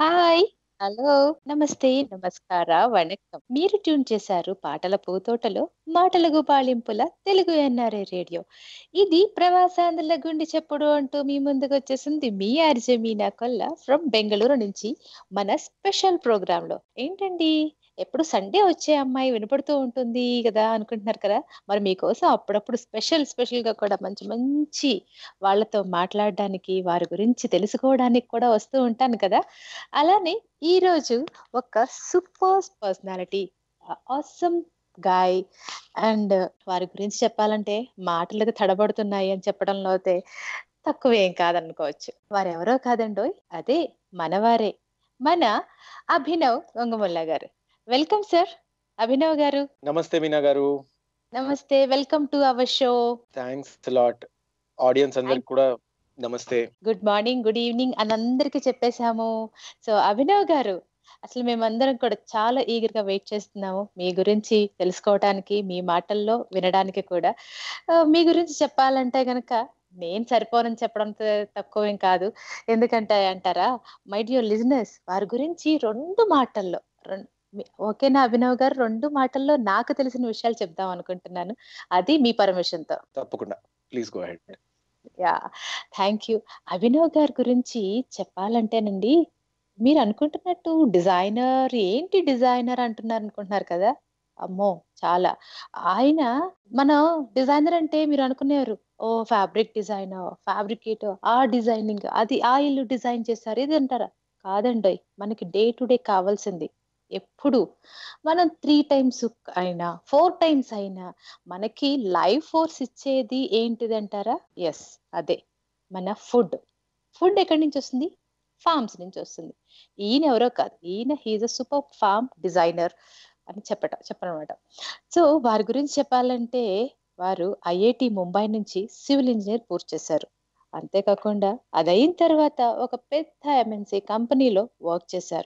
Hi! Hello! నమస్తే, నమస్కార, వణక్కం. మీరు ట్యూన్ చేశారు పాటల పూతోటలో, మాటల గుబాళింపుల తెలుగు ఎన్ఆర్ఐ రేడియో. ఇది ప్రవాసాంధ్రుల గుండె చప్పుడు అంటూ మీ ముందుకొచ్చేసింది మీ ఆర్‌జే మీనా కొల్ల ఫ్రమ్ బెంగుళూరు నుంచి మన స్పెషల్ ప్రోగ్రామ్‌లో. ఏంటండి ఎప్పుడు సండే వచ్చే అమ్మాయి వినపడుతూ ఉంటుంది గదా! అనుకుంటున్నారు కదా! మరి మీకోసం అప్పుడప్పుడు స్పెషల్ స్పెషల్‌గా కూడా మంచి మంచి వాళ్ళతో మాట్లాడడానికి, వారి గురించి తెలుసుకోవడానికి కూడా వస్తూ ఉంటాను కదా! అలానే ఈరోజు ఒక super personality ah, awesome guy and వారి గురించి చెప్పాలంటే మాటలకు తడబడుతున్నాయి అని చెప్పడంలో అయితే తక్కువేం కాదనుకోవచ్చు. వారెవరో కాదండోయ్! అదే మనవారే. మన అభినవ్ గంగముల్లా గారు. Welcome sir. అభినవ్ గారు. నమస్తే మీనా గారు. నమస్తే. Welcome to our show. Thanks a lot. Audience thank అందరికి కూడా నమస్తే. గుడ్ మార్నింగ్, గుడ్ ఈవెనింగ్ అని అందరికి చెప్పేసాము. సో, అభినవ్ గారు అసలు మేమందరం కూడా చాలా ఈగర్‌గా వెయిట్ చేస్తున్నాము. మీ గురించి తెలుసుకోవటానికి, మీ మాటల్లో వినడానికి కూడా. ఆహ్, మీ గురించి చెప్పాలంటే గనక నేను సరిపోనని చెప్పడం త తక్కువేం కాదు. ఎందుకంటే అంటారా, మై డియర్ లిజనర్స్ వారి గురించి 2 మాటల్లో రొన్ మీ ఓకేనా అభినవ్ గారు? 2 మాటల్లో నాకు తెలిసిన విషయాలు చెప్దాం అనుకుంటున్నాను. అది మీ పర్మిషన్‌తో. తప్పకుండా. Please go ahead. Yeah! Thank you. Abhinav గారి గురించి చెప్పాలంటేనండి, మీరు అనుకుంటున్నట్టు డిజైనర్ ఏంటి డిజైనర్ అంటున్నారనుకుంటున్నారు కదా! అమ్మో! చాలా. ఆయన మనం డిజైనర్ అంటే మీరు అనుకునేవారు. ఓహ్! ఫ్యాబ్రిక్ డిజైనర్, ఫ్యాబ్రికేటర్ ఆ డిజైనింగ్ అది ఆ ఇల్లు డిజైన్ చేశారు ఇది అంటారా? కాదండోయ్! మనకి డే టు డే కావాల్సింది ఎప్పుడు మనం 3 టైమ్స్ అయినా, 4 టైమ్స్ అయినా మనకి లైఫ్ ఫోర్స్ ఇచ్చేది ఏంటిదంటారా? యెస్. అదే మన ఫుడ్. ఫుడ్ ఎక్కడి నుంచొస్తుంది? ఫార్మ్స్ నుంచొస్తుంది. ఈయన ఎవరో కాదు. ఈయన he is a super farm designer అని చెప్పట చెప్పనమాట. సో, వారి గురించి చెప్పాలంటే వారు ఐఐటీ ముంబై నుంచి సివిల్ ఇంజినీర్ పూర్తి చేశారు. అంతే కాకుండా అదయిన తర్వాత ఒక పెద్ద ఎంఎన్‌సి కంపెనీలో వర్క్ చేశారు.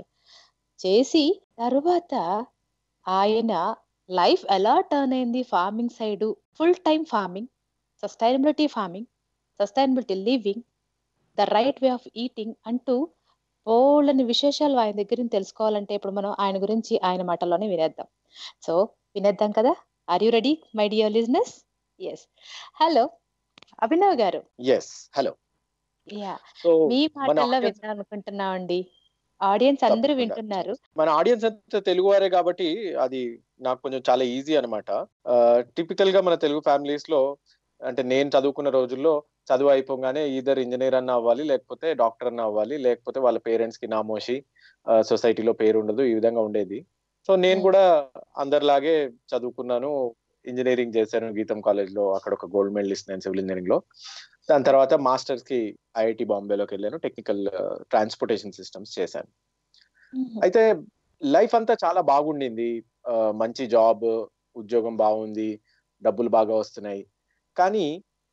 చేసి తరువాత ఆయన లైఫ్ ఎలా టర్న్ అయింది farming side full time farming, sustainability farming, sustainability living, the right way of eating అంటూ బోలెడన్ని విశేషాలు ఆయన దగ్గర నుంచి తెలుసుకోవాలంటే ఇప్పుడు మనం ఆయన గురించి ఆయన మాటల్లోనే వినేద్దాం. సో, వినేద్దాం కదా! Are you ready my dear listeners? Yes. Hello! Abhinav గారు. యెస్. హలో. యాహ్! సో, మీ మన మాటల్లో ఆడియన్స్ వినాలనుకుంటున్నామండి. ఆడియన్స్ అందరూ తప్పకుండా. వింటున్నారు. మన ఆడియన్స్ అంతా తెలుగువారే కాబట్టి అది నాకు కొంచెం చాలా ఈజీ అన్నమాట. ఆహ్, టిపికల్‌గా మన తెలుగు ఫ్యామిలీస్‌లో అంటే నేను చదువుకున్న రోజుల్లో చదువు అయిపోగానే ఈదర్ ఇంజినీర్ అన్నా అవ్వాలి, లేకపోతే డాక్టర్ అన్నా అవ్వాలి, లేకపోతే వాళ్ళ పేరెంట్స్‌కి నామోషి ఆహ్, సొసైటీలో పేరుండదు. ఈ విధంగా ఉండేది. సో, నేను హ్మ్. కూడా అందరిలాగే చదువుకున్నాను. ఇంజినీరింగ్ చేశాను గీతం కాలేజ్‌లో. అక్కడ ఒక గోల్డ్ మెడలిస్ట్ నేను సివిల్ ఇంజినీరింగ్‌లో. దాని హ్మ్. తర్వాత మాస్టర్స్‌కి ఐఐటీ బాంబేలోకెళ్ళాను. టెక్నికల్ ట్రాన్స్‌పోర్టేషన్ సిస్టమ్స్ చేశాను. హుహు. అయితే లైఫ్ అంతా చాలా బాగుండింది. ఆహ్, మంచి జాబ్, ఉద్యోగం బాగుంది. డబ్బులు బాగా వస్తున్నాయి. కానీ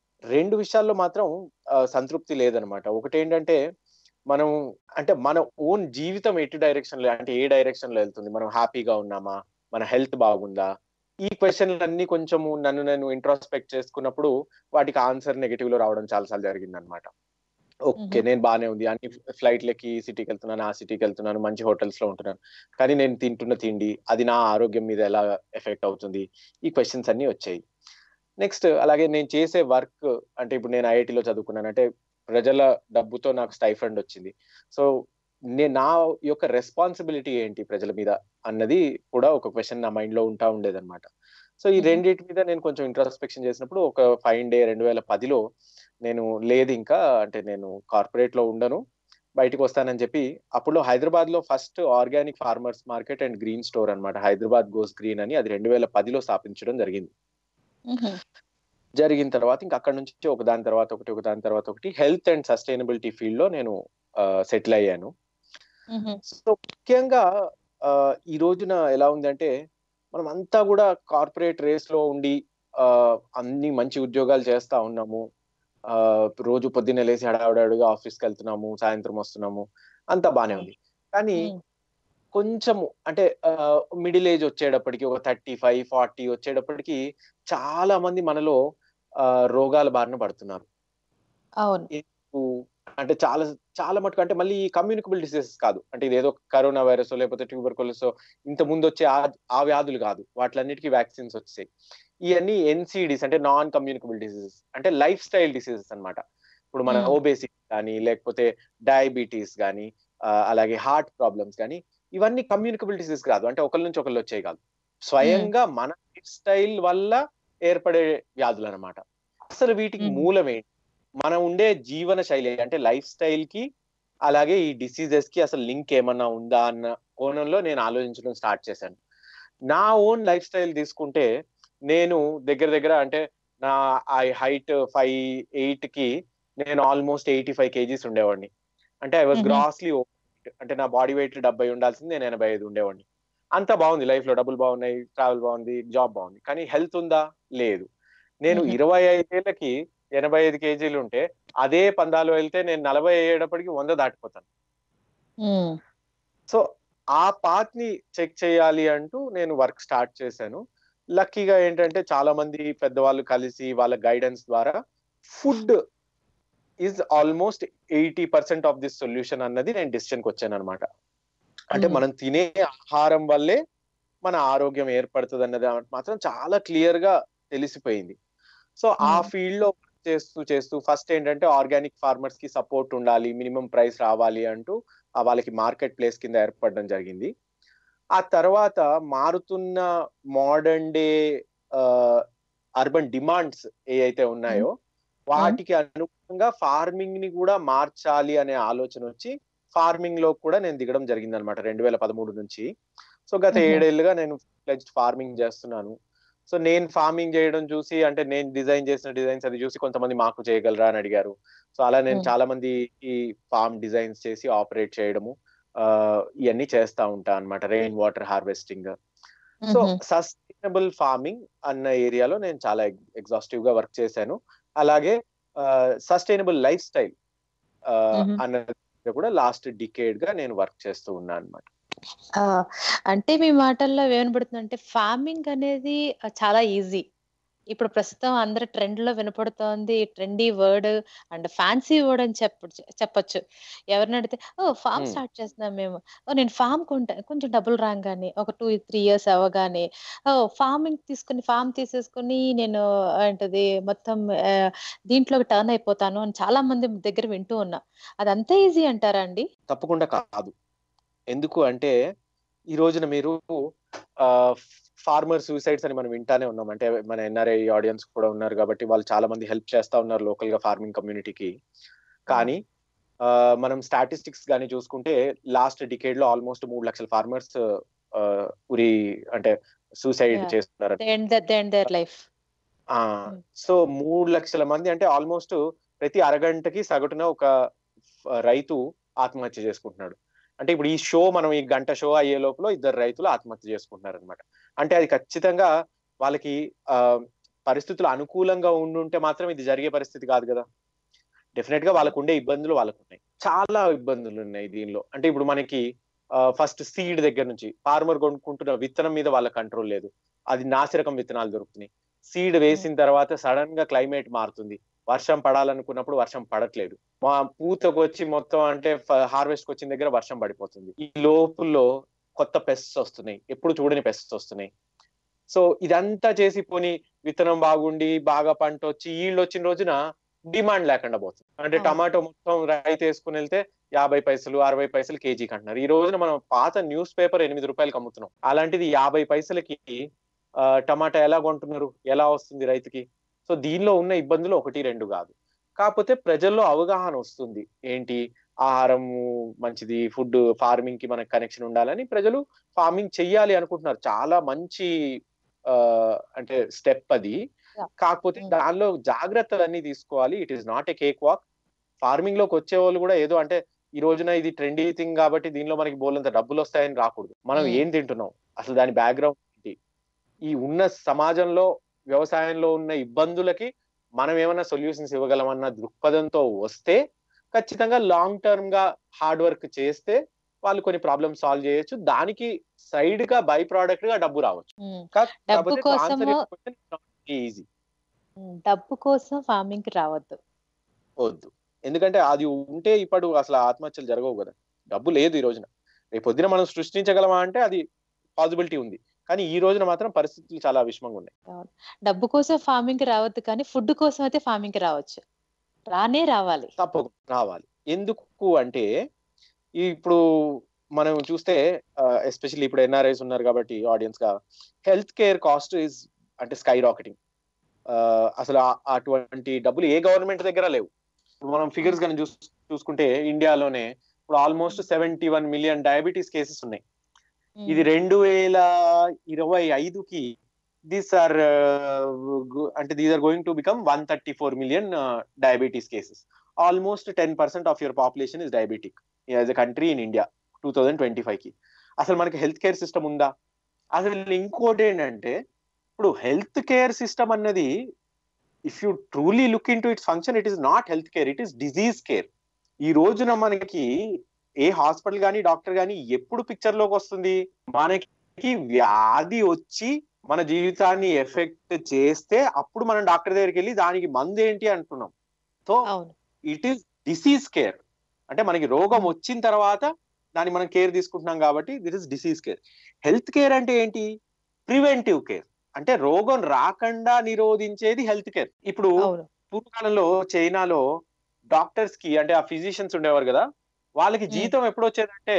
2 విషయాల్లో మాత్రం ఆహ్, సంతృప్తి లేదనమాట. ఒకటేంటంటే మనం అంటే మన ఓన్ జీవితం ఎటు డైరెక్షన్‌లో అంటే ఏ డైరెక్షన్‌లో ఎళ్తుంది? మనం హ్యాపీగా ఉన్నామా? మన హెల్త్ బాగుందా? ఈ క్వెషన్‌లన్నీ కొంచెము నన్ను నేను ఇంట్రోస్పెక్ట్ చేసుకున్నప్పుడు వాటికి ఆన్సర్ నెగెటివ్‌లో రావడం చాలా సార్లు జరిగిందనమాట. ఓకే. హుహు. నేను బానే ఉంది. అన్ని ఫ్లైట్‌లెక్కి ఈ సిటీకెళ్తున్నాను, ఆ సిటీకెళ్తున్నాను, మంచి హోటల్స్‌లో ఉంటున్నాను. కానీ నేను తింటున్న తిండి అది నా ఆరోగ్యం మీద ఎలా ఎఫెక్ట్ అవుతుంది? ఈ క్వెషన్స్ అన్నీ వచ్చాయి. నెక్స్ట్ అలాగే నేను చేసే వర్క్ అంటే ఇప్పుడు నేను ఐఐటీలో చదువుకున్నాను. అంటే ప్రజల డబ్బుతో నాకు స్టైఫండ్ వచ్చింది. సో, నే నా యొక్క రెస్పాన్సిబిలిటీ ఏంటి ప్రజల మీద అన్నది కూడా ఒక క్వెషన్ నా మైండ్‌లో ఉంటా ఉండేదనమాట. సో, ఈ హుహు. రెండిటి మీద నేను కొంచెం ఇంట్రోస్పెక్షన్ చేసినప్పుడు ఒక ఫైన్ డే 2010లో నేను లేదింకా అంటే నేను కార్పొరేట్‌లో ఉండను. బయటికొస్తానని చెప్పి అప్పట్లో హైదరాబాద్‌లో first organic farmers market and green store అన్నమాట. హైదరాబాద్ గోస్ గ్రీన్ అని అది 2010లో స్థాపించడం జరిగింది. హుహు. జరిగిన తర్వాత ఇంక అక్కడి నుంచి ఒకదాని తర్వాత ఒకటి, ఒకదాని తర్వాత ఒకటి హెల్త్ అండ్ సస్టైనబిలిటీ ఫీల్డ్‌లో నేను ఆహ్, సెటిల్ అయ్యాను. హుహు. సో, ముఖ్యంగా ఆహ్, ఈ రోజున ఎలా ఉందంటే మనమంతా గూడా కార్పొరేట్ రేస్‌లో ఉండి ఆహ్, అన్ని మంచి ఉద్యోగాలు చేస్తా ఉన్నాము. ఆహ్, రోజు పొద్దున్నే లేసి హడావిడిగా ఆఫీస్‌కెళ్తున్నాము, సాయంత్రం వస్తున్నాము. అంతా బానే అవును. ఉంది. కానీ హ్మ్. కొంచెము అంటే ఆహ్, మిడిల్ ఏజ్ వచ్చేటప్పటికి ఒక 35, 40 వచ్చేటప్పటికి చాలా మంది మనలో ఆహ్, రోగాల బారిన పడుతున్నారు. అవును. ఎందుకు అంటే చాలా చాలా మటుకు అంటే మళ్ళీ కమ్యూనికబుల్ డిసీజెస్ కాదు అంటే ఇది ఏదో కరోనా వైరస్ లేకపోతే ట్యూబర్కులస్ ఇంత ముందు వచ్చే ఆ- ఆ వ్యాధులు కాదు వాటిలన్నిటికీ వ్యాక్సిన్స్ వచ్చాయి ఇవన్నీ ఎన్సిడిస్ అంటే నాన్ కమ్యూనికబుల్ డిసీజెస్ అంటే లైఫ్ స్టైల్ డిసీజెస్ అన్నమాట ఇప్పుడు మన Hmm. ఓబేసిటీ కానీ లేకపోతే డయాబెటీస్ కానీ అలాగే హార్ట్ ప్రాబ్లమ్స్ కానీ ఇవన్నీ కమ్యూనికబుల్ డిసీజ్ కాదు అంటే ఒకరి నుంచి ఒకళ్ళు వచ్చేవి కాదు స్వయంగా మన లైఫ్ స్టైల్ వల్ల ఏర్పడే వ్యాధులు అన్నమాట అసలు వీటికి Hmm. మూలం ఏంటి మనం ఉండే జీవన శైలి అంటే లైఫ్ స్టైల్ కి అలాగే ఈ డిసీజెస్ కి అసలు లింక్ ఏమన్నా ఉందా అన్న కోణంలో నేను ఆలోచించడం స్టార్ట్ చేశాను నా ఓన్ లైఫ్ స్టైల్ తీసుకుంటే నేను దగ్గర దగ్గర అంటే నా ఐ హైట్ ఫైవ్ ఎయిట్ కి నేను ఆల్మోస్ట్ ఎయిటీ ఫైవ్ కేజీస్ ఉండేవాడిని అంటే ఐ వాజ్ Mhm. గ్రాస్లీ అంటే నా బాడీ వెయిట్ డెబ్బై ఉండాల్సింది నేను ఎనభై ఐదు ఉండేవాడిని అంతా బాగుంది లైఫ్ లో డబ్బులు బాగున్నాయి ట్రావెల్ బాగుంది జాబ్ బాగుంది కానీ హెల్త్ ఉందా లేదు నేను Mhm. ఇరవై ఐదేళ్లకి ఎనభై ఐదు కేజీలు ఉంటే అదే పందాలు వెళ్తే నేను నలభై అయ్యేటప్పటికి వంద దాటిపోతాను ఉమ్, సో ఆ పాత్ ని చెక్ చేయాలి అంటూ నేను వర్క్ స్టార్ట్ చేశాను లక్కీగా ఏంటంటే చాలా మంది పెద్దవాళ్ళు కలిసి వాళ్ళ గైడెన్స్ ద్వారా food is almost eighty percent of this solution అన్నది నేను డిసిషన్కి వచ్చాను అనమాట అంటే Hmm. మనం తినే ఆహారం వల్లే మన ఆరోగ్యం ఏర్పడుతుంది అన్నది మాత్రం చాలా క్లియర్ గా తెలిసిపోయింది సో ఆ Hmm. ఫీల్డ్ లో చేస్తూ చేస్తూ ఫస్ట్ ఏంటంటే ఆర్గానిక్ ఫార్మర్స్ కి సపోర్ట్ ఉండాలి మినిమం ప్రైస్ రావాలి అంటూ ఆ వాళ్ళకి మార్కెట్ ప్లేస్ కింద ఏర్పడడం జరిగింది ఆ తర్వాత మారుతున్న మోడర్న్ డే అర్బన్ డిమాండ్స్ ఏ అయితే ఉన్నాయో వాటికి అనుగుణంగా ఫార్మింగ్ ని కూడా మార్చాలి అనే ఆలోచన వచ్చి ఫార్మింగ్ లో కూడా నేను దిగడం జరిగింది అనమాట రెండు వేల పదమూడు నుంచి సో గత Mhm. ఏడేళ్లుగా నేను ఫార్మింగ్ చేస్తున్నాను సో నేను ఫార్మింగ్ చేయడం చూసి అంటే నేను డిజైన్ చేసిన డిజైన్స్ అది చూసి కొంతమంది మాకు చేయగలరా అని అడిగారు సో అలా నేను Hmm. చాలా మంది ఈ ఫార్మ్ డిజైన్స్ చేసి ఆపరేట్ చేయడము ఆ, ఇవన్నీ చేస్తా ఉంటా అన్నమాట rain water harvesting so hmm. Sustainable farming అన్న ఏరియాలో నేను చాలా ఎగ్జాస్టివ్ గా వర్క్ చేశాను అలాగే సస్టైనబుల్ లైఫ్ స్టైల్ మ్హూ. అన్న కూడా లాస్ట్ డికేడ్ గా నేను వర్క్ చేస్తూ ఉన్నాను అనమాట ఆ, అంటే మీ మాటల్లో ఏమనబడుతుందంటే ఫార్మింగ్ అనేది ఆ, చాలా ఈజీ ఇప్పుడు ప్రస్తుతం అందరు ట్రెండ్ లో వినపడుతోంది trendy word and fancy word అని చెప్ప చెప్పొచ్చు ఎవరిని అడిగితే ఓ ఫామ్ Hmm. స్టార్ట్ చేస్తున్నాం మేము ఓ నేను ఫామ్ కొంటా కొంచెం డబ్బులు రాగానే ఒక టూ త్రీ ఇయర్స్ అవ్వగానే ఓ ఫార్మింగ్ తీసుకుని ఫామ్ తీసేసుకుని నేను ఏంటది మొత్తం ఆ, దీంట్లోకి టర్న్ అయిపోతాను అని చాలా మంది దగ్గర వింటూ ఉన్నా అది అంత ఈజీ అంటారా అండి తప్పకుండా కాదు ఎందుకు అంటే ఈ రోజున మీరు ఫార్మర్ సూసైడ్స్ అని మనం వింటానే ఉన్నాం అంటే మన ఎన్ఆర్ఐ ఆడియన్స్ కూడా ఉన్నారు కాబట్టి వాళ్ళు చాలా మంది హెల్ప్ చేస్తా ఉన్నారు లోకల్ గా ఫార్మింగ్ కమ్యూనిటీకి కానీ ఆ, మనం స్టాటిస్టిక్స్ గానీ చూసుకుంటే లాస్ట్ డికేడ్ లో ఆల్మోస్ట్ మూడు లక్షల ఫార్మర్స్ ఉరి అంటే సూసైడ్ Yeah. చేస్తున్నారు దేర్ లైఫ్ ఆ సో మూడు లక్షల మంది అంటే ఆల్మోస్ట్ ప్రతి అరగంటకి సగటున ఒక ఫ- రైతు ఆత్మహత్య చేసుకుంటున్నాడు అంటే ఇప్పుడు ఈ షో మనం ఈ గంట షో అయ్యే లోపల ఇద్దరు రైతులు ఆత్మహత్య చేసుకుంటున్నారు అనమాట అంటే అది ఖచ్చితంగా వాళ్ళకి ఆ పరిస్థితులు అనుకూలంగా ఉండుంటే మాత్రం ఇది జరిగే పరిస్థితి కాదు కదా డెఫినెట్ గా వాళ్ళకు ఉండే ఇబ్బందులు వాళ్ళకు ఉన్నాయి చాలా ఇబ్బందులు ఉన్నాయి దీనిలో అంటే ఇప్పుడు మనకి ఫస్ట్ సీడ్ దగ్గర నుంచి ఫార్మర్ కొనుక్కుంటున్న విత్తనం మీద వాళ్ళ కంట్రోల్ లేదు అది నాసిరకం విత్తనాలు దొరుకుతున్నాయి సీడ్ వేసిన తర్వాత సడన్ గా క్లైమేట్ మారుతుంది వర్షం పడాలనుకున్నప్పుడు వర్షం పడట్లేదు మా పూతకు వచ్చి మొత్తం అంటే హార్వెస్ట్ వచ్చిన దగ్గర వర్షం పడిపోతుంది ఈ లోపుల్లో కొత్త పెస్ట్స్ వస్తున్నాయి ఎప్పుడు చూడని పెస్ట్స్ వస్తున్నాయి సో ఇదంతా చేసి పోని విత్తనం బాగుండి బాగా పంట వచ్చి ఈళ్ళు వచ్చిన రోజున డిమాండ్ లేకుండా పోతుంది అంటే అవును. టమాటో మొత్తం రైతు వేసుకుని వెళ్తే యాభై పైసలు అరవై పైసలు కేజీకి అంటున్నారు ఈ రోజున మనం పాత న్యూస్ పేపర్ ఎనిమిది రూపాయలకి అమ్ముతున్నాం అలాంటిది యాభై పైసలకి ఆ, టమాటా ఎలా కొంటున్నారు ఎలా వస్తుంది రైతుకి సో దీనిలో ఉన్న ఇబ్బందులు ఒకటి రెండు కాదు కాకపోతే ప్రజల్లో అవగాహన వస్తుంది ఏంటి ఆహారం మంచిది ఫుడ్ ఫార్మింగ్ కి మనకు కనెక్షన్ ఉండాలని ప్రజలు ఫార్మింగ్ చెయ్యాలి అనుకుంటున్నారు చాలా మంచి ఆ, అంటే స్టెప్ అది Yeah. కాకపోతే Mm. దానిలో జాగ్రత్తలు అన్ని తీసుకోవాలి it is not a cake walk farming లోకి వచ్చే వాళ్ళు కూడా ఏదో అంటే ఈ రోజున ఇది ట్రెండీ థింగ్ కాబట్టి దీనిలో మనకి బోలంత డబ్బులు వస్తాయని రాకూడదు మనం Mm. ఏం తింటున్నాం అసలు దాని బ్యాక్గ్రౌండ్ ఏంటి ఈ ఉన్న సమాజంలో వ్యవసాయంలో ఉన్న ఇబ్బందులకి మనం ఏమైనా సొల్యూషన్స్ ఇవ్వగలమన్న దృక్పథంతో వస్తే ఖచ్చితంగా లాంగ్ టర్మ్ గా హార్డ్ వర్క్ చేస్తే వాళ్ళు కొన్ని ప్రాబ్లమ్ సాల్వ్ చేయొచ్చు దానికి సైడ్ గా బై ప్రోడక్ట్ గా డబ్బు రావచ్చు డబ్బు కోసము ఈజీ ఉమ్, డబ్బు కోసం ఫార్మింగ్ కి రావద్దు వద్దు ఎందుకంటే అది ఉంటే ఇప్పుడు అసలు ఆత్మహత్యలు జరగవు కదా డబ్బు లేదు ఈ రోజున రేపు పొద్దున మనం సృష్టించగలమా అంటే అది పాసిబిలిటీ ఉంది కానీ ఈ రోజున మాత్రం పరిస్థితులు చాలా విషమంగా ఉన్నాయి డబ్బు కోసం ఫార్మింగ్ కి రావద్దు కానీ ఫుడ్ కోసం అయితే ఫార్మింగ్ కి రావచ్చు రానే రావాలి తప్పకుండా రావాలి ఎందుకు అంటే ఈ ఇప్పుడు మనం చూస్తే ఎస్పెషల్లీ ఇప్పుడు ఎన్ఆర్ఐస్ ఉన్నారు కాబట్టి ఆడియన్స్ గా హెల్త్ కేర్ కాస్ట్ ఇస్ అంటే స్కై రాకెటింగ్ అసలు ఆ- అటువంటి డబ్బులు ఏ గవర్నమెంట్ దగ్గర లేవు ఇప్పుడు మనం ఫిగర్స్ కానీ చూస్ చూసుకుంటే ఇండియాలోనే ఇప్పుడు almost seventy one million diabetes cases ఉన్నాయి ఇది రెండు వేల ఇరవై ఐదుకి దీస్ ఆర్ అంటే these are going to become one thirty four million diabetes cases almost ten percent of your population is diabetic as a country in India two thousand twenty five కి అసలు మనకి హెల్త్ కేర్ సిస్టమ్ ఉందా అసలు ఇంకోటి ఏంటంటే ఇప్పుడు health care system అన్నది if you truly look into its function it is not health care it is disease care ఈ రోజున మనకి ఏ హాస్పిటల్ కానీ డాక్టర్ కానీ ఎప్పుడు పిక్చర్ లోకి వస్తుంది మనకి వ్యాధి వచ్చి మన జీవితాన్ని ఎఫెక్ట్ చేస్తే అప్పుడు మనం డాక్టర్ దగ్గరికి వెళ్ళి దానికి మందు ఏంటి అంటున్నాం సో అవును ఇట్ ఈస్ డిసీజ్ కేర్ అంటే మనకి రోగం వచ్చిన తర్వాత దాన్ని మనం కేర్ తీసుకుంటున్నాం కాబట్టి that is disease care health care అంటే ఏంటి ప్రివెంటివ్ కేర్ అంటే రోగం రాకుండా నిరోధించేది హెల్త్ కేర్ ఇప్పుడు అవును పూర్వకాలంలో చైనాలో డాక్టర్స్ కి అంటే ఆ ఫిజిషియన్స్ ఉండేవారు కదా వాళ్ళకి Hmm. జీతం ఎప్పుడు వచ్చేదంటే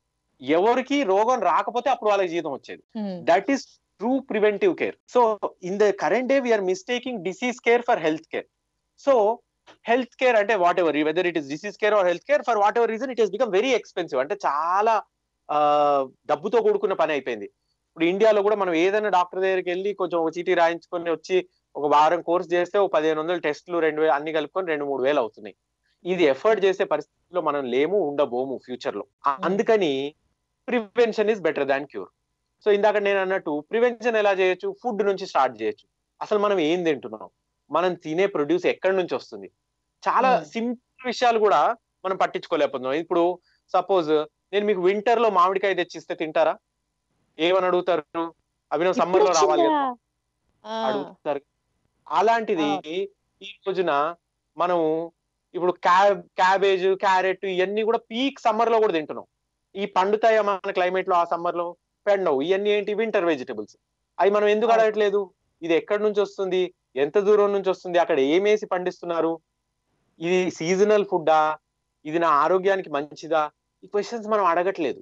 ఎవరికి రోగం రాకపోతే అప్పుడు వాళ్ళకి జీతం వచ్చేది um, that is true preventive care so in the current day we are mistaking disease care for health care so health care అంటే whatever whether it is disease care or health care for whatever reason it has become very expensive అంటే చాలా ఆ, డబ్బుతో కూడుకున్న పని అయిపోయింది ఇప్పుడు ఇండియాలో కూడా మనం ఏదైనా డాక్టర్ దగ్గరికి వెళ్ళి కొంచెం ఒక చీటీ రాయించుకొని వచ్చి ఒక వారం కోర్స్ చేస్తే ఒక పదిహేను వందలు టెస్టులు రెండు వేలు అన్ని కలుపుకొని రెండు మూడు వేలు అవుతున్నాయి ఇది ఎఫర్ట్ చేసే పరిస్థితిలో మనం లేము ఉండబోము ఫ్యూచర్ లో ఆ- అందుకని prevention is better than cure so ఇందాక నేను అన్నట్టు ప్రివెన్షన్ ఎలా చేయొచ్చు ఫుడ్ నుంచి స్టార్ట్ చేయొచ్చు అసలు మనం ఏం తింటున్నాం మనం తినే ప్రొడ్యూస్ ఎక్కడి నుంచి వస్తుంది చాలా Hmm. సింపుల్ విషయాలు కూడా మనం పట్టించుకోలేకపోతున్నాం ఇప్పుడు సపోజ్ నేను మీకు వింటర్ లో మామిడికాయ తెచ్చిస్తే తింటారా ఏమని అడుగుతారు అవి సమ్మర్ లో ఇప్పుడు రావాలి కదా వచ్చిందా? ఆ, అడుగుతారు అలాంటిది ఈ రోజున మనం ఇప్పుడు క్యాబ్ క్యాబేజ్ క్యారెట్ ఇవన్నీ కూడా పీక్ సమ్మర్ లో కూడా తింటున్నాం ఈ పండుతాయా మన క్లైమేట్ లో ఆ సమ్మర్ లో పెండవు ఇవన్నీ ఏంటి వింటర్ వెజిటబుల్స్ అవి మనం ఎందుకు అవును. అడగట్లేదు ఇది ఎక్కడి నుంచి వస్తుంది ఎంత దూరం నుంచి వస్తుంది అక్కడ ఏమేసి పండిస్తున్నారు ఇది సీజనల్ ఫుడ్డా ఇది నా ఆరోగ్యానికి మంచిదా ఈ క్వశ్చన్స్ మనం అడగట్లేదు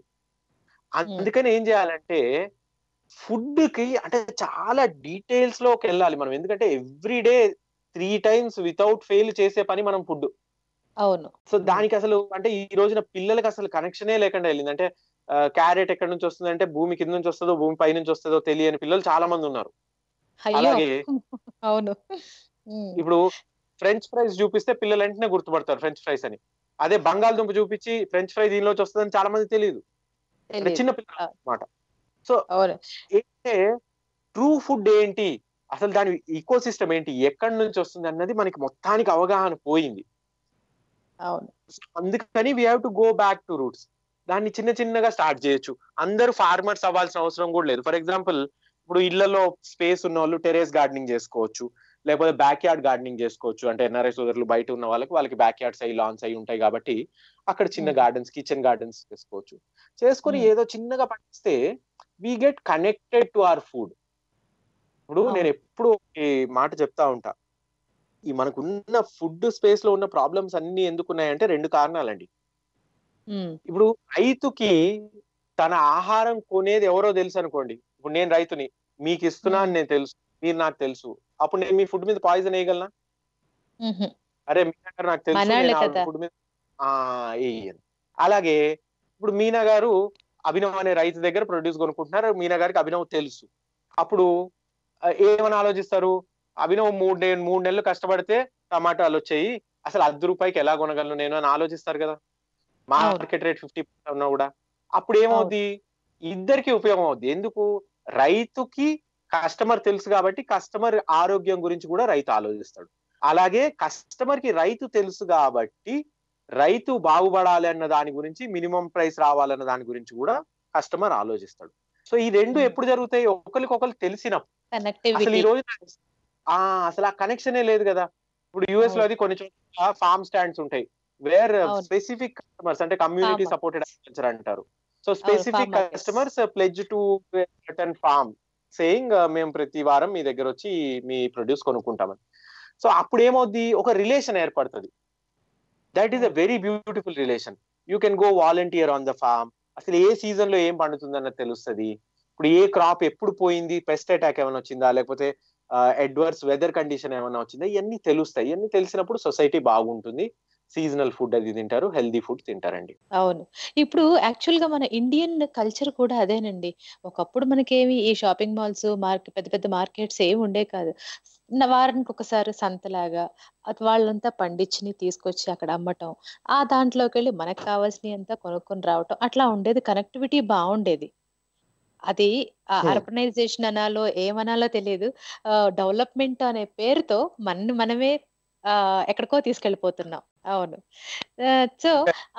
అందుకని ఏం చేయాలంటే ఫుడ్ కి అంటే చాలా డీటెయిల్స్ లోకి వెళ్ళాలి మనం ఎందుకంటే every day three times without fail చేసే పని మనం ఫుడ్ అవును సో దానికి అసలు అంటే ఈ రోజున పిల్లలకి అసలు కనెక్షనే లేకుండా వెళ్ళింది అంటే క్యారెట్ ఎక్కడి నుంచి వస్తుంది అంటే భూమి కింద నుంచి వస్తుందో భూమి పై నుంచి వస్తుందో తెలియని పిల్లలు చాలా మంది ఉన్నారు అయ్యో అలాగే అవును ఉమ్, ఇప్పుడు ఫ్రెంచ్ ఫ్రైస్ చూపిస్తే పిల్లలు వెంటనే గుర్తుపడతారు ఫ్రెంచ్ ఫ్రైస్ అని అదే బంగాళదుంప చూపించి ఫ్రెంచ్ ఫ్రై దీనిలోంచి వస్తుందని చాలా మంది తెలియదు అంటే తెలీదు. చిన్న పిల్లలు అన్నమాట సో అవును ఏంటంటే ట్రూ ఫుడ్ ఏంటి అసలు దాని ఈకో సిస్టమ్ ఏంటి ఎక్కడి నుంచి వస్తుంది అన్నది మనకి మొత్తానికి అవగాహన పోయింది అవును అందుకని we have to go back to roots దాన్ని చిన్న చిన్నగా స్టార్ట్ చేయొచ్చు అందరూ ఫార్మర్స్ అవ్వాల్సిన అవసరం కూడా లేదు ఫర్ ఎగ్జాంపుల్ ఇప్పుడు ఇళ్లలో స్పేస్ ఉన్న వాళ్ళు టెరేస్ గార్డెనింగ్ చేసుకోవచ్చు లేకపోతే బ్యాక్ యార్డ్ గార్డెనింగ్ చేసుకోవచ్చు అంటే ఎన్ఆర్ఐ సోదరులు బయట ఉన్న వాళ్ళకి వాళ్ళకి బ్యాక్ యార్డ్స్ అయ్యి లాన్స్ అయి ఉంటాయి కాబట్టి అక్కడ చిన్న Hmm. గార్డెన్స్ కిచెన్ గార్డెన్స్ చేసుకోవచ్చు చేసుకొని Hmm. ఏదో చిన్నగా పండిస్తే we get connected to our food ఇప్పుడు అవును. నేను ఎప్పుడు ఈ మాట చెప్తా ఉంటా ఈ మనకున్న ఫుడ్ స్పేస్ లో ఉన్న ప్రాబ్లమ్స్ అన్ని ఎందుకున్నాయంటే రెండు కారణాలండి ఉమ్, ఇప్పుడు రైతుకి తన ఆహారం కొనేది ఎవరో తెలుసు అనుకోండి ఇప్పుడు నేను రైతుని మీకు ఇస్తున్నా అని నేను తెలుసు మీరు నాకు తెలుసు అప్పుడు నేను మీ ఫుడ్ మీద పాయిజన్ వేయగలనా ఉహు, అరే మీనా గారు నాకు తెలుసు మనాళ్ళే నేను కదా. ఫుడ్ మీద ఆ వేయను అలాగే ఇప్పుడు మీనా గారు అభినవ్ అనే రైతు దగ్గర ప్రొడ్యూస్ కొనుక్కుంటున్నారు మీనా గారికి అభినవ్ తెలుసు అప్పుడు ఆ, ఏమని ఆలోచిస్తారు అభినవ్ మూడు నే- మూడు నెలలు కష్టపడితే టమాటాలు వచ్చాయి అసలు అర్ధ రూపాయికి ఎలా కొనగలను నేను అని ఆలోచిస్తారు కదా మార్కెట్ రేట్ ఫిఫ్టీ ఉన్నా కూడా అప్పుడు ఏమవుద్ది ఇద్దరికి ఉపయోగం అవుద్ది ఎందుకు రైతుకి కస్టమర్ తెలుసు కాబట్టి కస్టమర్ ఆరోగ్యం గురించి కూడా రైతు ఆలోచిస్తాడు అలాగే కస్టమర్ కి రైతు తెలుసు కాబట్టి రైతు బాగుపడాలి అన్న దాని గురించి మినిమం ప్రైస్ రావాలన్న దాని గురించి కూడా కస్టమర్ ఆలోచిస్తాడు సో ఈ రెండు Hmm. ఎప్పుడు జరుగుతాయి ఒకరికొకరు తెలిసినప్పుడు అసలు కనెక్టివిటీ ఈ రోజు ఆ అసలు ఆ కనెక్షనే లేదు కదా ఇప్పుడు యుఎస్ లో అవును. అది కొన్ని చోట్ల ఫార్మ్ స్టాండ్స్ ఉంటాయి వేర్ అవును. స్పెసిఫిక్ కస్టమర్స్ అంటే కమ్యూనిటీ Farmer. సపోర్టెడ్ అగ్రికల్చర్ అంటారు so specific farmers. Customers pledge to return farm saying మేము ప్రతి వారం మీ దగ్గర వచ్చి మీ ప్రొడ్యూస్ కొనుక్కుంటామని సో అప్పుడు ఏమవుద్ది ఒక రిలేషన్ ఏర్పడుతుంది that is a very beautiful relation you can go volunteer on the farm అసలు ఏ సీజన్ లో ఏం పండుతుందన్నది తెలుస్తుంది ఇప్పుడు ఏ క్రాప్ ఎప్పుడు పోయింది పెస్ట్ అటాక్ ఏమైనా వచ్చిందా లేకపోతే అడ్వర్స్ వెదర్ కండిషన్ ఏమైనా వచ్చిందా ఇవన్నీ తెలుస్తాయి ఇవన్నీ తెలిసినప్పుడు సొసైటీ బాగుంటుంది సీజనల్ ఫుడ్ అది తింటారు హెల్దీ ఫుడ్ తింటారండి అవును ఇప్పుడు యాక్చువల్ గా మన ఇండియన్ కల్చర్ కూడా అదేనండి ఒకప్పుడు మనకేమి ఈ షాపింగ్ మాల్స్ మార్కెట్ పెద్ద పెద్ద మార్కెట్స్ ఏమి ఉండే కాదు న- వారానికి ఒకసారి సంతలాగా అది వాళ్ళంతా పండించి తీసుకొచ్చి అక్కడ అమ్మటం ఆ దాంట్లోకి వెళ్ళి మనకు కావాల్సినవి అంతా కొనుక్కొని రావటం అట్లా ఉండేది కనెక్టివిటీ బాగుండేది అది Hmm. అర్బనైజేషన్ అనాలో ఏమనాలో తెలియదు డెవలప్మెంట్ అనే పేరుతో మన మనమే ఆ, ఎక్కడికో తీసుకెళ్ళిపోతున్నాం అవును సో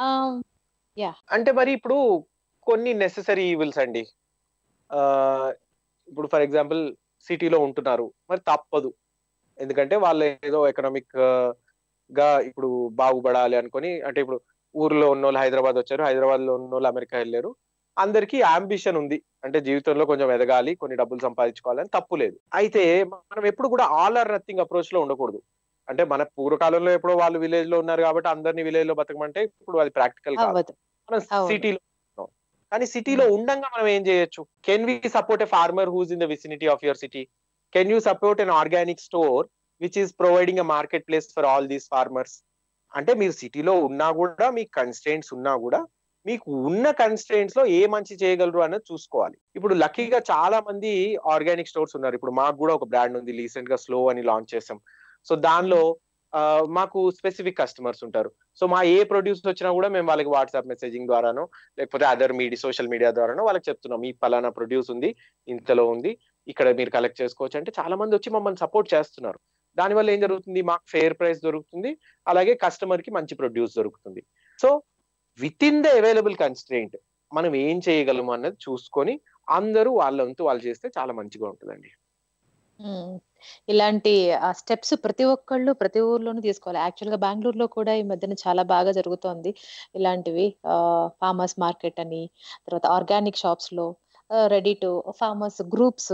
అంటే మరి ఇప్పుడు కొన్ని నెససరీ ఈవిల్స్ అండి ఆ, ఇప్పుడు ఫర్ ఎగ్జాంపుల్ సిటీలో ఉంటున్నారు మరి తప్పదు ఎందుకంటే వాళ్ళు ఏదో ఎకనామిక్ గా ఇప్పుడు బాగుపడాలి అనుకొని అంటే ఇప్పుడు ఊర్లో ఉన్న వాళ్ళు హైదరాబాద్ వచ్చారు హైదరాబాద్ లో ఉన్న వాళ్ళు అమెరికా వెళ్ళారు అందరికీ అంబిషన్ ఉంది అంటే జీవితంలో కొంచెం ఎదగాలి కొన్ని డబ్బులు సంపాదించుకోవాలని తప్పు లేదు అయితే మనం ఎప్పుడు కూడా ఆల్ ఆర్ నథింగ్ అప్రోచ్ లో ఉండకూడదు అంటే మన పూర్వకాలంలో ఎప్పుడో వాళ్ళు విలేజ్ లో ఉన్నారు కాబట్టి అందరినీ విలేజ్ లో బతకమంటే ఇప్పుడు అది ప్రాక్టికల్ కాదు అవ్వదు మనం అవును. సిటీలో ఉన్నాం. కానీ సిటీలో ఉండంగా మనం ఏం చేయొచ్చు can we support a farmer who's in the vicinity of your city can you support an organic store which is providing a market place for all these farmers అంటే మీరు సిటీలో ఉన్నా కూడా మీకు కన్స్ట్రెయింట్స్ ఉన్నా కూడా మీకు ఉన్న కన్స్ట్రెయింట్స్ లో ఏ మంచి చేయగలరు అనేది చూసుకోవాలి ఇప్పుడు లక్కీగా చాలా మంది ఆర్గానిక్ స్టోర్స్ ఉన్నారు ఇప్పుడు మాకు కూడా ఒక బ్రాండ్ ఉంది రీసెంట్ గా స్లో అని లాంచ్ చేసాం సో దానిలో ఆ, మాకు స్పెసిఫిక్ కస్టమర్స్ ఉంటారు సో మా ఏ ప్రొడ్యూస్ వచ్చినా కూడా మేము వాళ్ళకి వాట్సాప్ మెసేజింగ్ ద్వారానో లేకపోతే అదర్ మీడియా సోషల్ మీడియా ద్వారానో వాళ్ళకి చెప్తున్నాం ఈ పలానా ప్రొడ్యూస్ ఉంది ఇంతలో ఉంది ఇక్కడ మీరు కలెక్ట్ చేసుకోవచ్చు అంటే చాలా మంది వచ్చి మమ్మల్ని సపోర్ట్ చేస్తున్నారు దానివల్ల ఏం జరుగుతుంది మాకు ఫెయిర్ ప్రైస్ దొరుకుతుంది అలాగే కస్టమర్ కి మంచి ప్రొడ్యూస్ దొరుకుతుంది so within the available constraint మనం ఏం చేయగలము అన్నది చూసుకొని అందరూ వాళ్ళ వంతు వాళ్ళు చేస్తే చాలా మంచిగా ఉంటుందండి ఉమ్. ఇలాంటి స్టెప్స్ ప్రతి ఒక్కళ్ళు ప్రతి ఊర్లోనూ తీసుకోవాలి యాక్చువల్ గా బెంగళూరులో కూడా ఈ మధ్యన చాలా బాగా జరుగుతోంది ఇలాంటివి ఫార్మర్స్ మార్కెట్ అని తర్వాత ఆర్గానిక్ షాప్స్ లో ready to farmers groups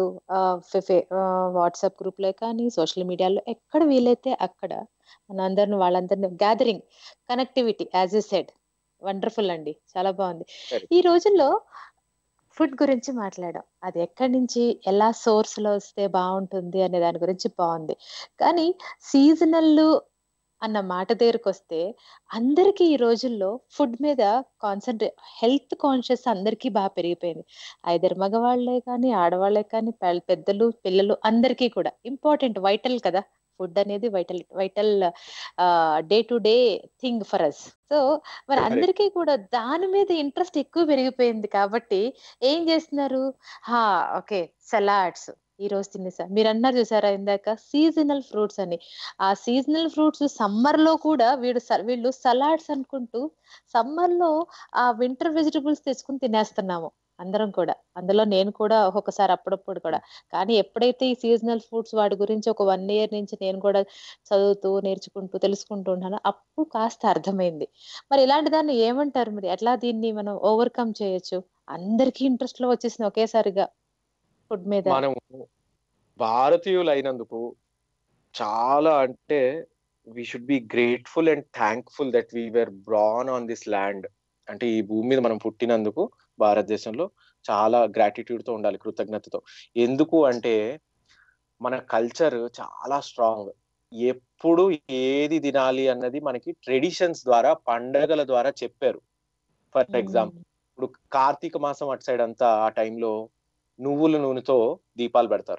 WhatsApp group లో కానీ సోషల్ మీడియాలో ఎక్కడ వీలైతే అక్కడ మనందరిని వాళ్ళందరిని gathering connectivity as I said wonderful అండి చాలా బాగుంది Correct. ఈ రోజుల్లో ఫుడ్ గురించి మాట్లాడాం అది ఎక్కడి నుంచి ఎలా సోర్స్ లో వస్తే బాగుంటుంది అనే దాని గురించి బాగుంది కానీ సీజనల్ అన్న మాట దగ్గరకు వస్తే అందరికీ ఈ రోజుల్లో ఫుడ్ మీద కాన్సన్ట్రేట్ హెల్త్ కాన్షియస్ అందరికీ బాగా పెరిగిపోయింది ఐదరు మగవాళ్ళే కానీ ఆడవాళ్ళే కానీ పె- పెద్దలు పిల్లలు అందరికీ కూడా ఇంపార్టెంట్ వైటల్ కదా ఫుడ్ అనేది vital vital day to day thing for us so మరి Correct. అందరికీ కూడా దాని మీద ఇంట్రెస్ట్ ఎక్కువ పెరిగిపోయింది కాబట్టి ఏం చేస్తున్నారు హా ఓకే సలాడ్స్ ఈ రోజు తినేసా మీరు అన్నారు చూసారా ఇందాక సీజనల్ ఫ్రూట్స్ అని ఆ సీజనల్ ఫ్రూట్స్ సమ్మర్ లో కూడా వీడు స- వీళ్ళు సలాడ్స్ అనుకుంటూ సమ్మర్ లో ఆ వింటర్ వెజిటబుల్స్ తెచ్చుకుని తినేస్తున్నాము అందరం కూడా అందులో నేను కూడా ఒక్కొక్కసారి అప్పుడప్పుడు కూడా కానీ ఎప్పుడైతే ఈ సీజనల్ ఫ్రూట్స్ వాటి గురించి ఒక వన్ ఇయర్ నుంచి నేను కూడా చదువుతూ నేర్చుకుంటూ తెలుసుకుంటూ ఉన్నాను అప్పుడు కాస్త అర్థమైంది మరి ఇలాంటి దాన్ని ఏమంటారు మరి ఎట్లా దీన్ని మనం ఓవర్కమ్ చేయొచ్చు అందరికీ ఇంట్రెస్ట్ లో వచ్చేసింది ఒకేసారిగా ఫుడ్ మీద మనం భారతీయులు అయినందుకు చాలా అంటే we should be grateful and thankful that we were born on this land అంటే ఈ భూమి మీద మనం పుట్టినందుకు భారతదేశంలో చాలా గ్రాటిట్యూడ్ తో ఉండాలి కృతజ్ఞతతో ఎందుకు అంటే మన కల్చర్ చాలా స్ట్రాంగ్ ఎప్పుడు ఏది తినాలి అన్నది మనకి ట్రెడిషన్స్ ద్వారా పండగల ద్వారా చెప్పారు ఫర్ ఎగ్జాంపుల్ ఇప్పుడు కార్తీక మాసం అటు సైడ్ అంతా ఆ టైంలో నువ్వుల నూనెతో దీపాలు పెడతారు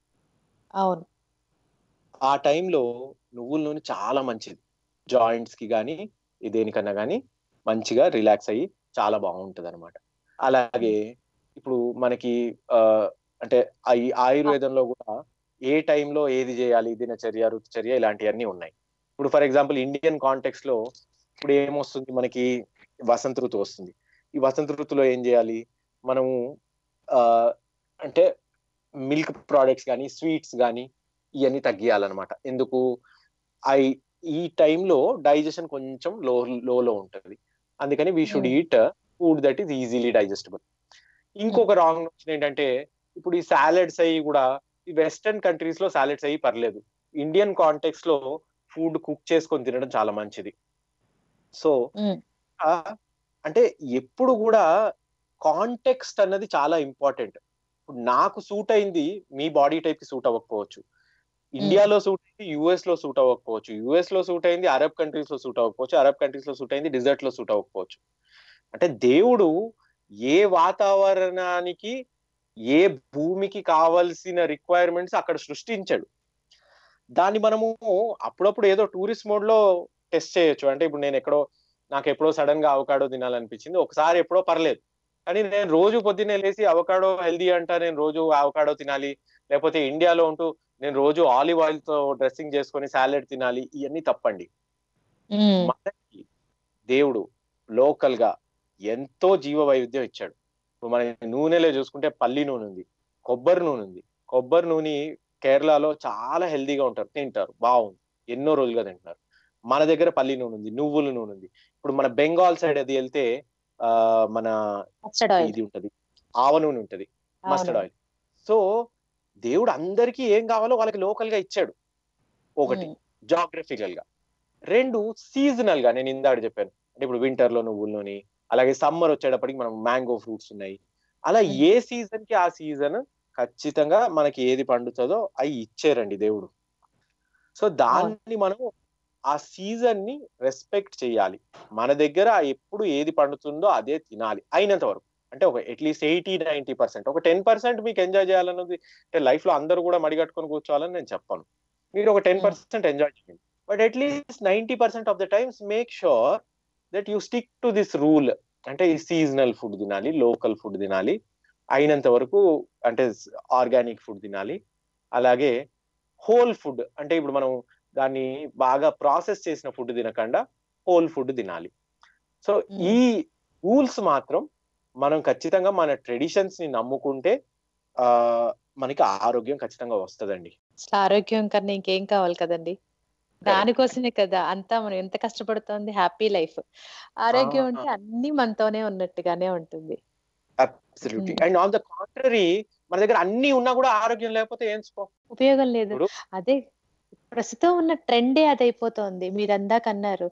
అవును ఆ టైంలో నువ్వుల నూనె చాలా మంచిది జాయింట్స్ కి కానీ దేనికన్నా కానీ మంచిగా రిలాక్స్ అయ్యి చాలా బాగుంటది అనమాట అలాగే ఇప్పుడు మనకి ఆ అంటే ఆ- ఈ ఆయుర్వేదంలో కూడా ఏ టైంలో ఏది చేయాలి దినచర్య రుతుచర్య ఇలాంటివన్నీ ఉన్నాయి ఇప్పుడు ఫర్ ఎగ్జాంపుల్ ఇండియన్ కాంటెక్స్ లో ఇప్పుడు ఏమొస్తుంది మనకి వసంత ఋతువు వస్తుంది ఈ వసంత ఋతువులో ఏం చేయాలి మనము ఆ అంటే మిల్క్ ప్రోడక్ట్స్ కానీ స్వీట్స్ కానీ ఇవన్నీ తగ్గియాలన్నమాట ఎందుకు ఐ ఈ టైంలో డైజెషన్ కొంచెం లో లోలో ఉంటుంది అందుకని we should Hmm. Eat food that is easily digestible ఇంకొక రాంగ్ నోషన్ ఏంటంటే ఇప్పుడు ఈ సాలెడ్స్ అయ్యి కూడా ఈ వెస్టర్న్ కంట్రీస్ లో సాలెడ్స్ అయ్యి పర్లేదు ఇండియన్ కాంటెక్స్ లో ఫుడ్ కుక్ చేసుకొని తినడం చాలా మంచిది సో Hmm. ఆ, అంటే ఎప్పుడు కూడా కాంటెక్స్ట్ అన్నది చాలా ఇంపార్టెంట్ ఇప్పుడు నాకు సూట్ అయింది మీ బాడీ టైప్ కి సూట్ అవ్వకపోవచ్చు ఇండియాలో సూట్ అయింది యుఎస్ లో సూట్ అవ్వకపోవచ్చు యుఎస్ లో సూట్ అయింది అరబ్ కంట్రీస్ లో సూట్ అవ్వకపోవచ్చు అరబ్ కంట్రీస్ లో సూట్ అయింది డిజర్ట్ లో సూట్ అవ్వకపోవచ్చు అంటే దేవుడు ఏ వాతావరణానికి ఏ భూమికి కావలసిన రిక్వైర్మెంట్స్ అక్కడ సృష్టించాడు దాన్ని మనము అప్పుడప్పుడు ఏదో టూరిస్ట్ మోడ్ లో టెస్ట్ చేయొచ్చు అంటే ఇప్పుడు నేను ఎక్కడో నాకు ఎప్పుడో సడన్ గా అవకాడో తినాలనిపించింది ఒకసారి ఎప్పుడో పర్లేదు కానీ నేను రోజు పొద్దున్నే లేచి అవకాడో హెల్దీ అంటా నేను రోజు అవకాడో తినాలి లేకపోతే ఇండియాలో ఉంటూ నేను రోజు ఆలివ్ ఆయిల్ తో డ్రెస్సింగ్ చేసుకొని సాలెడ్ తినాలి ఇవన్నీ తప్పండి ఉమ్, మనకి దేవుడు లోకల్ గా ఎంతో జీవ వైవిధ్యం ఇచ్చాడు ఇప్పుడు మన నూనెలో చూసుకుంటే పల్లి నూనె ఉంది కొబ్బరి నూనె ఉంది కొబ్బరి నూనె కేరళలో చాలా హెల్దీగా ఉంటారు తింటారు బాగుంది ఎన్నో రోజులుగా తింటున్నారు మన దగ్గర పల్లి నూనె ఉంది నువ్వుల నూనె ఉంది ఇప్పుడు మన బెంగాల్ సైడ్ అది వెళ్తే ఆ మన మస్టర్డ్ ఆయిల్ ఇది ఉంటది ఆవ నూనె ఉంటది మస్టర్డ్ అవును. ఆయిల్ సో దేవుడు అందరికీ ఏం కావాలో వాళ్ళకి లోకల్ గా ఇచ్చాడు ఒకటి ఉమ్, జాగ్రఫికల్ గా రెండు సీజనల్ గా నేను ఇందాక చెప్పాను అంటే ఇప్పుడు వింటర్ లో నువ్వుల నూనె అలాగే సమ్మర్ వచ్చేటప్పటికి మనం మ్యాంగో ఫ్రూట్స్ ఉన్నాయి అలా Mm. ఏ సీజన్ కి ఆ సీజన్ ఖచ్చితంగా మనకి ఏది పండుతుందో అవి ఇచ్చారండి దేవుడు సో దాన్ని మనం ఆ సీజన్ ని రెస్పెక్ట్ చేయాలి మన దగ్గర ఎప్పుడు ఏది పండుతుందో అదే తినాలి అయినంత వరకు అంటే ఒక అట్లీస్ట్ ఎయిటీ నైన్టీ పర్సెంట్ ఒక టెన్ పర్సెంట్ మీకు ఎంజాయ్ చేయాలన్నది అంటే లైఫ్ లో అందరూ కూడా మడిగట్టుకొని కూర్చోవాలని నేను చెప్పాను మీరు ఒక టెన్ Hmm. పర్సెంట్ ఎంజాయ్ చేయండి but at least ninety percent of the times make sure that you stick to this rule అంటే ఈ సీజనల్ ఫుడ్ తినాలి లోకల్ ఫుడ్ తినాలి అయినంత వరకు అంటే ఆర్గానిక్ ఫుడ్ తినాలి అలాగే హోల్ ఫుడ్ అంటే ఇప్పుడు మనం దాన్ని బాగా ప్రాసెస్ చేసిన ఫుడ్ తినకుండా హోల్ ఫుడ్ తినాలి సో Hmm. ఈ రూల్స్ మాత్రం మనం ఖచ్చితంగా మన ట్రెడిషన్స్ ని నమ్ముకుంటే ఆ మనకి ఆరోగ్యం ఖచ్చితంగా వస్తదండి అసలు ఆరోగ్యం కన్నా ఇంకేం కావాలి కదండి దానికోసమే కదా అంతా మనం ఎంత కష్టపడుతోంది హ్యాపీ లైఫ్ ఆరోగ్యం ఆ. ఉంటే అన్ని మనతోనే ఉన్నట్టుగానే ఉంటుంది absolutely Hmm. And on the contrary మన దగ్గర అన్ని ఉన్నా కూడా ఆరోగ్యం లేకపోతే ఏం సుఖం ఉపయోగం లేదు ఇప్పుడు అదే ప్రస్తుతం ఉన్న ట్రెండే అది అయిపోతోంది మీరు అందాక అన్నారు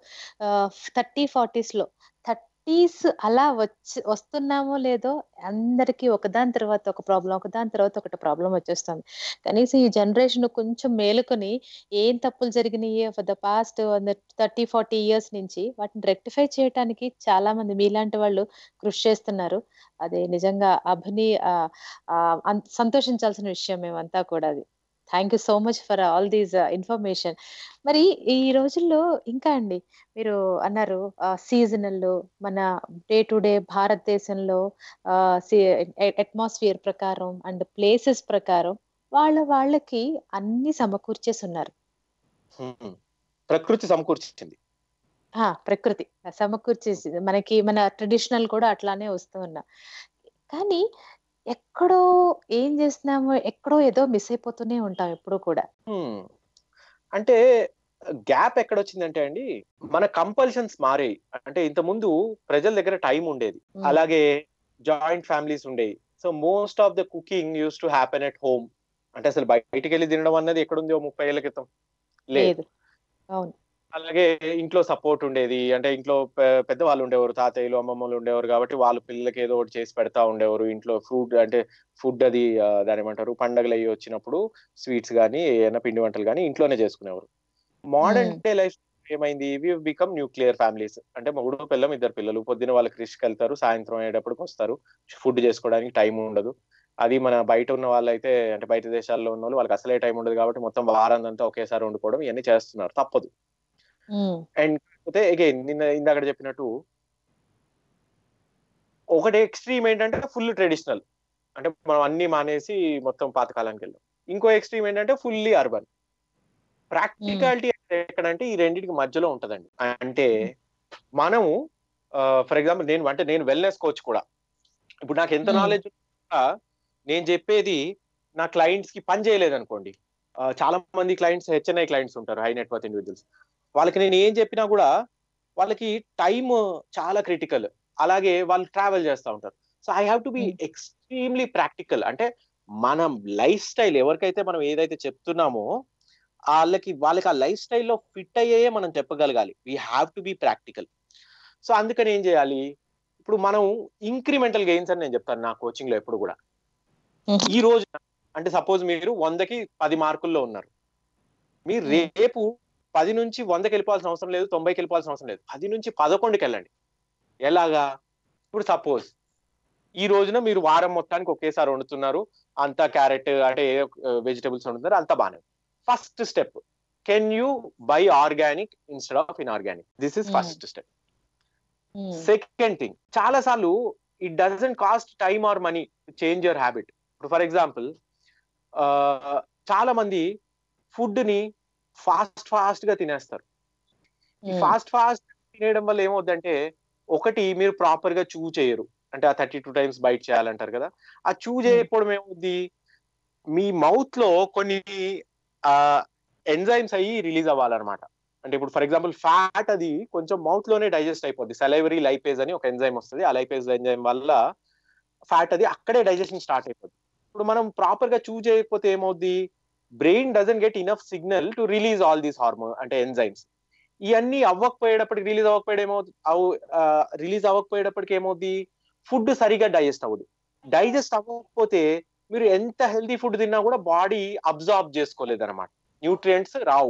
థర్టీ ఫార్టీస్ లో థర్టీస్ అలా వచ్చి వస్తున్నామో లేదో అందరికీ ఒకదాని తర్వాత ఒక ప్రాబ్లం ఒకదాని తర్వాత ఒకటి ప్రాబ్లం వచ్చేస్తుంది కనీసం ఈ జనరేషన్ కొంచెం మేలుకొని ఏం తప్పులు జరిగినాయి for the past thirty forty years నుంచి వాటిని రెక్టిఫై చేయడానికి చాలా మంది మీలాంటి వాళ్ళు కృషి చేస్తున్నారు అదే నిజంగా అభిని ఆ, ఆ, అన్- సంతోషించాల్సిన విషయం మేమంతా కూడా అది thank you so much for all these information మరి ఈ రోజుల్లో ఇంకా అండి మీరు అన్నారు సీజనల్ మన డే టు డే భారతదేశంలో అట్మాస్ఫియర్ ప్రకారం అండ్ ప్లేసెస్ ప్రకారం వాళ్ళ వాళ్ళకి అన్ని సమకూర్చేసి ఉన్నారు Hmm. ప్రకృతి సమకూర్చింది ఆ, ప్రకృతి సమకూర్చేసి మనకి మన ట్రెడిషనల్ కూడా అట్లానే వస్తూ ఉన్నా కానీ ఎక్కడో ఏం చేస్తున్నామో ఎక్కడో ఏదో మిస్ అయిపోతూనే ఉంటాం ఎప్పుడు కూడా Hmm. అంటే గ్యాప్ ఎక్కడ వచ్చిందంటే అండి మన కంపల్షన్స్ మారాయి అంటే ఇంత ముందు ప్రజల దగ్గర టైం ఉండేది Hmm. అలాగే జాయింట్ ఫ్యామిలీస్ ఉండేవి so most of the cooking used to happen at home అంటే అసలు బయటికి వెళ్ళి తినడం అన్నది ఎక్కడుంది ఓ ముప్పై ఏళ్ల క్రితం లేదు లేదు అవును అలాగే ఇంట్లో సపోర్ట్ ఉండేది అంటే ఇంట్లో పె- పెద్దవాళ్ళు ఉండేవారు తాతయ్యలు అమ్మమ్మలు ఉండేవారు కాబట్టి వాళ్ళు పిల్లలకి ఏదో ఒకటి చేసి పెడతా ఉండేవారు ఇంట్లో ఫుడ్ అంటే ఫుడ్ అది ఆ, దాని ఏమంటారు పండగలు అయ్యి వచ్చినప్పుడు స్వీట్స్ కానీ ఏమైనా పిండి వంటలు కానీ ఇంట్లోనే చేసుకునేవారు మోడర్న్ Hmm. డే లైఫ్ ఏమైంది వి బికమ్ న్యూక్లియర్ ఫ్యామిలీస్ అంటే మొగుడు పిల్లం ఇద్దరు పిల్లలు పొద్దున వాళ్ళు కృషికి వెళ్తారు సాయంత్రం అయ్యేటప్పటికి వస్తారు ఫుడ్ చేసుకోవడానికి టైం ఉండదు అది మన బయట ఉన్న వాళ్ళైతే అంటే బయట దేశాల్లో ఉన్న వాళ్ళు వాళ్ళకి అసలే టైం ఉండదు కాబట్టి మొత్తం వారాంతంతా ఒకేసారి వండుకోవడం ఇవన్నీ చేస్తున్నారు తప్పదు ఉమ్, అండ్ కాకపోతే అగైన్ నిన్న ఇందాక చెప్పినట్టు ఒకటి ఎక్స్ట్రీమ్ ఏంటంటే ఫుల్ ట్రెడిషనల్ అంటే మనం అన్ని మానేసి మొత్తం పాతకాలానికి వెళ్దాం ఇంకో ఎక్స్ట్రీమ్ ఏంటంటే ఫుల్లీ అర్బన్ ప్రాక్టికాలిటీ ఎక్కడంటే ఈ రెండింటికి మధ్యలో ఉంటదండి అంటే మనము ఫర్ ఎగ్జాంపుల్ నేను అంటే నేను వెల్నెస్ కోచ్ కూడా ఇప్పుడు నాకు ఎంత Hmm. నాలెడ్జ్ నేను చెప్పేది నా క్లయింట్స్ కి పని చేయలేదు అనుకోండి ఆ, చాలా మంది క్లయింట్స్ హెచ్ఎన్ఐ క్లయింట్స్ ఉంటారు హై నెట్వర్క్ ఇండివిజువల్స్ వాళ్ళకి నేను ఏం చెప్పినా కూడా వాళ్ళకి టైం చాలా క్రిటికల్ అలాగే వాళ్ళు ట్రావెల్ చేస్తూ ఉంటారు so I have to be Hmm. Extremely practical అంటే మనం లైఫ్ స్టైల్ ఎవరికైతే మనం ఏదైతే చెప్తున్నామో వాళ్ళకి వాళ్ళకి ఆ లైఫ్ స్టైల్లో ఫిట్ అయ్యే మనం చెప్పగలగాలి we have to be practical so అందుకని ఏం చేయాలి ఇప్పుడు మనం ఇంక్రిమెంటల్ గెయిన్స్ అని నేను చెప్తాను నా కోచింగ్ లో ఎప్పుడు కూడా Mhm. ఈ రోజు అంటే సపోజ్ మీరు వందకి పది మార్కుల్లో ఉన్నారు మీరు Hmm. రేపు పది నుంచి వందకి వెళ్ళిపోవాల్సిన అవసరం లేదు తొంభైకి వెళ్ళిపోవాల్సిన అవసరం లేదు పది నుంచి పదకొండుకి వెళ్ళండి ఎలాగా ఇప్పుడు సపోజ్ ఈ రోజున మీరు వారం మొత్తానికి ఒకేసారి వండుతున్నారు అంతా క్యారెట్ అంటే ఏ వెజిటబుల్స్ వండుతున్నారు అంతా బాగానే first step can you buy organic instead of inorganic this is Hmm. First step second thing చాలా సార్లు it doesn't cost time or money change your habit ఇప్పుడు ఫర్ ఎగ్జాంపుల్ చాలా మంది ఫుడ్ ని ఫాస్ట్ ఫాస్ట్ గా తినేస్తారు ఈ ఫాస్ట్ ఫాస్ట్ తినేయడం వల్ల ఏమవుద్దంటే ఒకటి మీరు ప్రాపర్ గా చూ చేయరు అంటే ఆ థర్టీ టూ టైమ్స్ బైట్ చేయాలంటారు కదా ఆ చూ చేయకపోవడం ఏమవుద్ది మీ మౌత్ లో కొన్ని ఎంజైమ్స్ అయ్యి రిలీజ్ అవ్వాలన్నమాట అంటే ఇప్పుడు ఫర్ ఎగ్జాంపుల్ ఫ్యాట్ అది కొంచెం మౌత్ లోనే డైజెస్ట్ అయిపోద్ది సెలైవరీ లైపేజ్ అని ఒక ఎంజైమ్ వస్తుంది ఆ లైపేజ్ ఎంజైమ్ వల్ల ఫ్యాట్ అది అక్కడే డైజెషన్ స్టార్ట్ అయిపోద్ది ఇప్పుడు మనం ప్రాపర్ గా చూ చేయకపోతే ఏమవుద్ది brain doesn't get enough signal to release all these hormone అంటే ఎంజైమ్స్ ఇవన్నీ అవ్వకపోయేటప్పటికి రిలీజ్ అవ్వకపోయడం ఏమవుతుంది రిలీజ్ అవ్వకపోయేటప్పటికి ఏమవుద్ది ఫుడ్ సరిగా డైజెస్ట్ అవ్వదు డైజెస్ట్ అవ్వకపోతే మీరు ఎంత హెల్తీ ఫుడ్ తిన్నా కూడా బాడీ అబ్జార్బ్ చేసుకోలేదు అనమాట న్యూట్రియంట్స్ రావు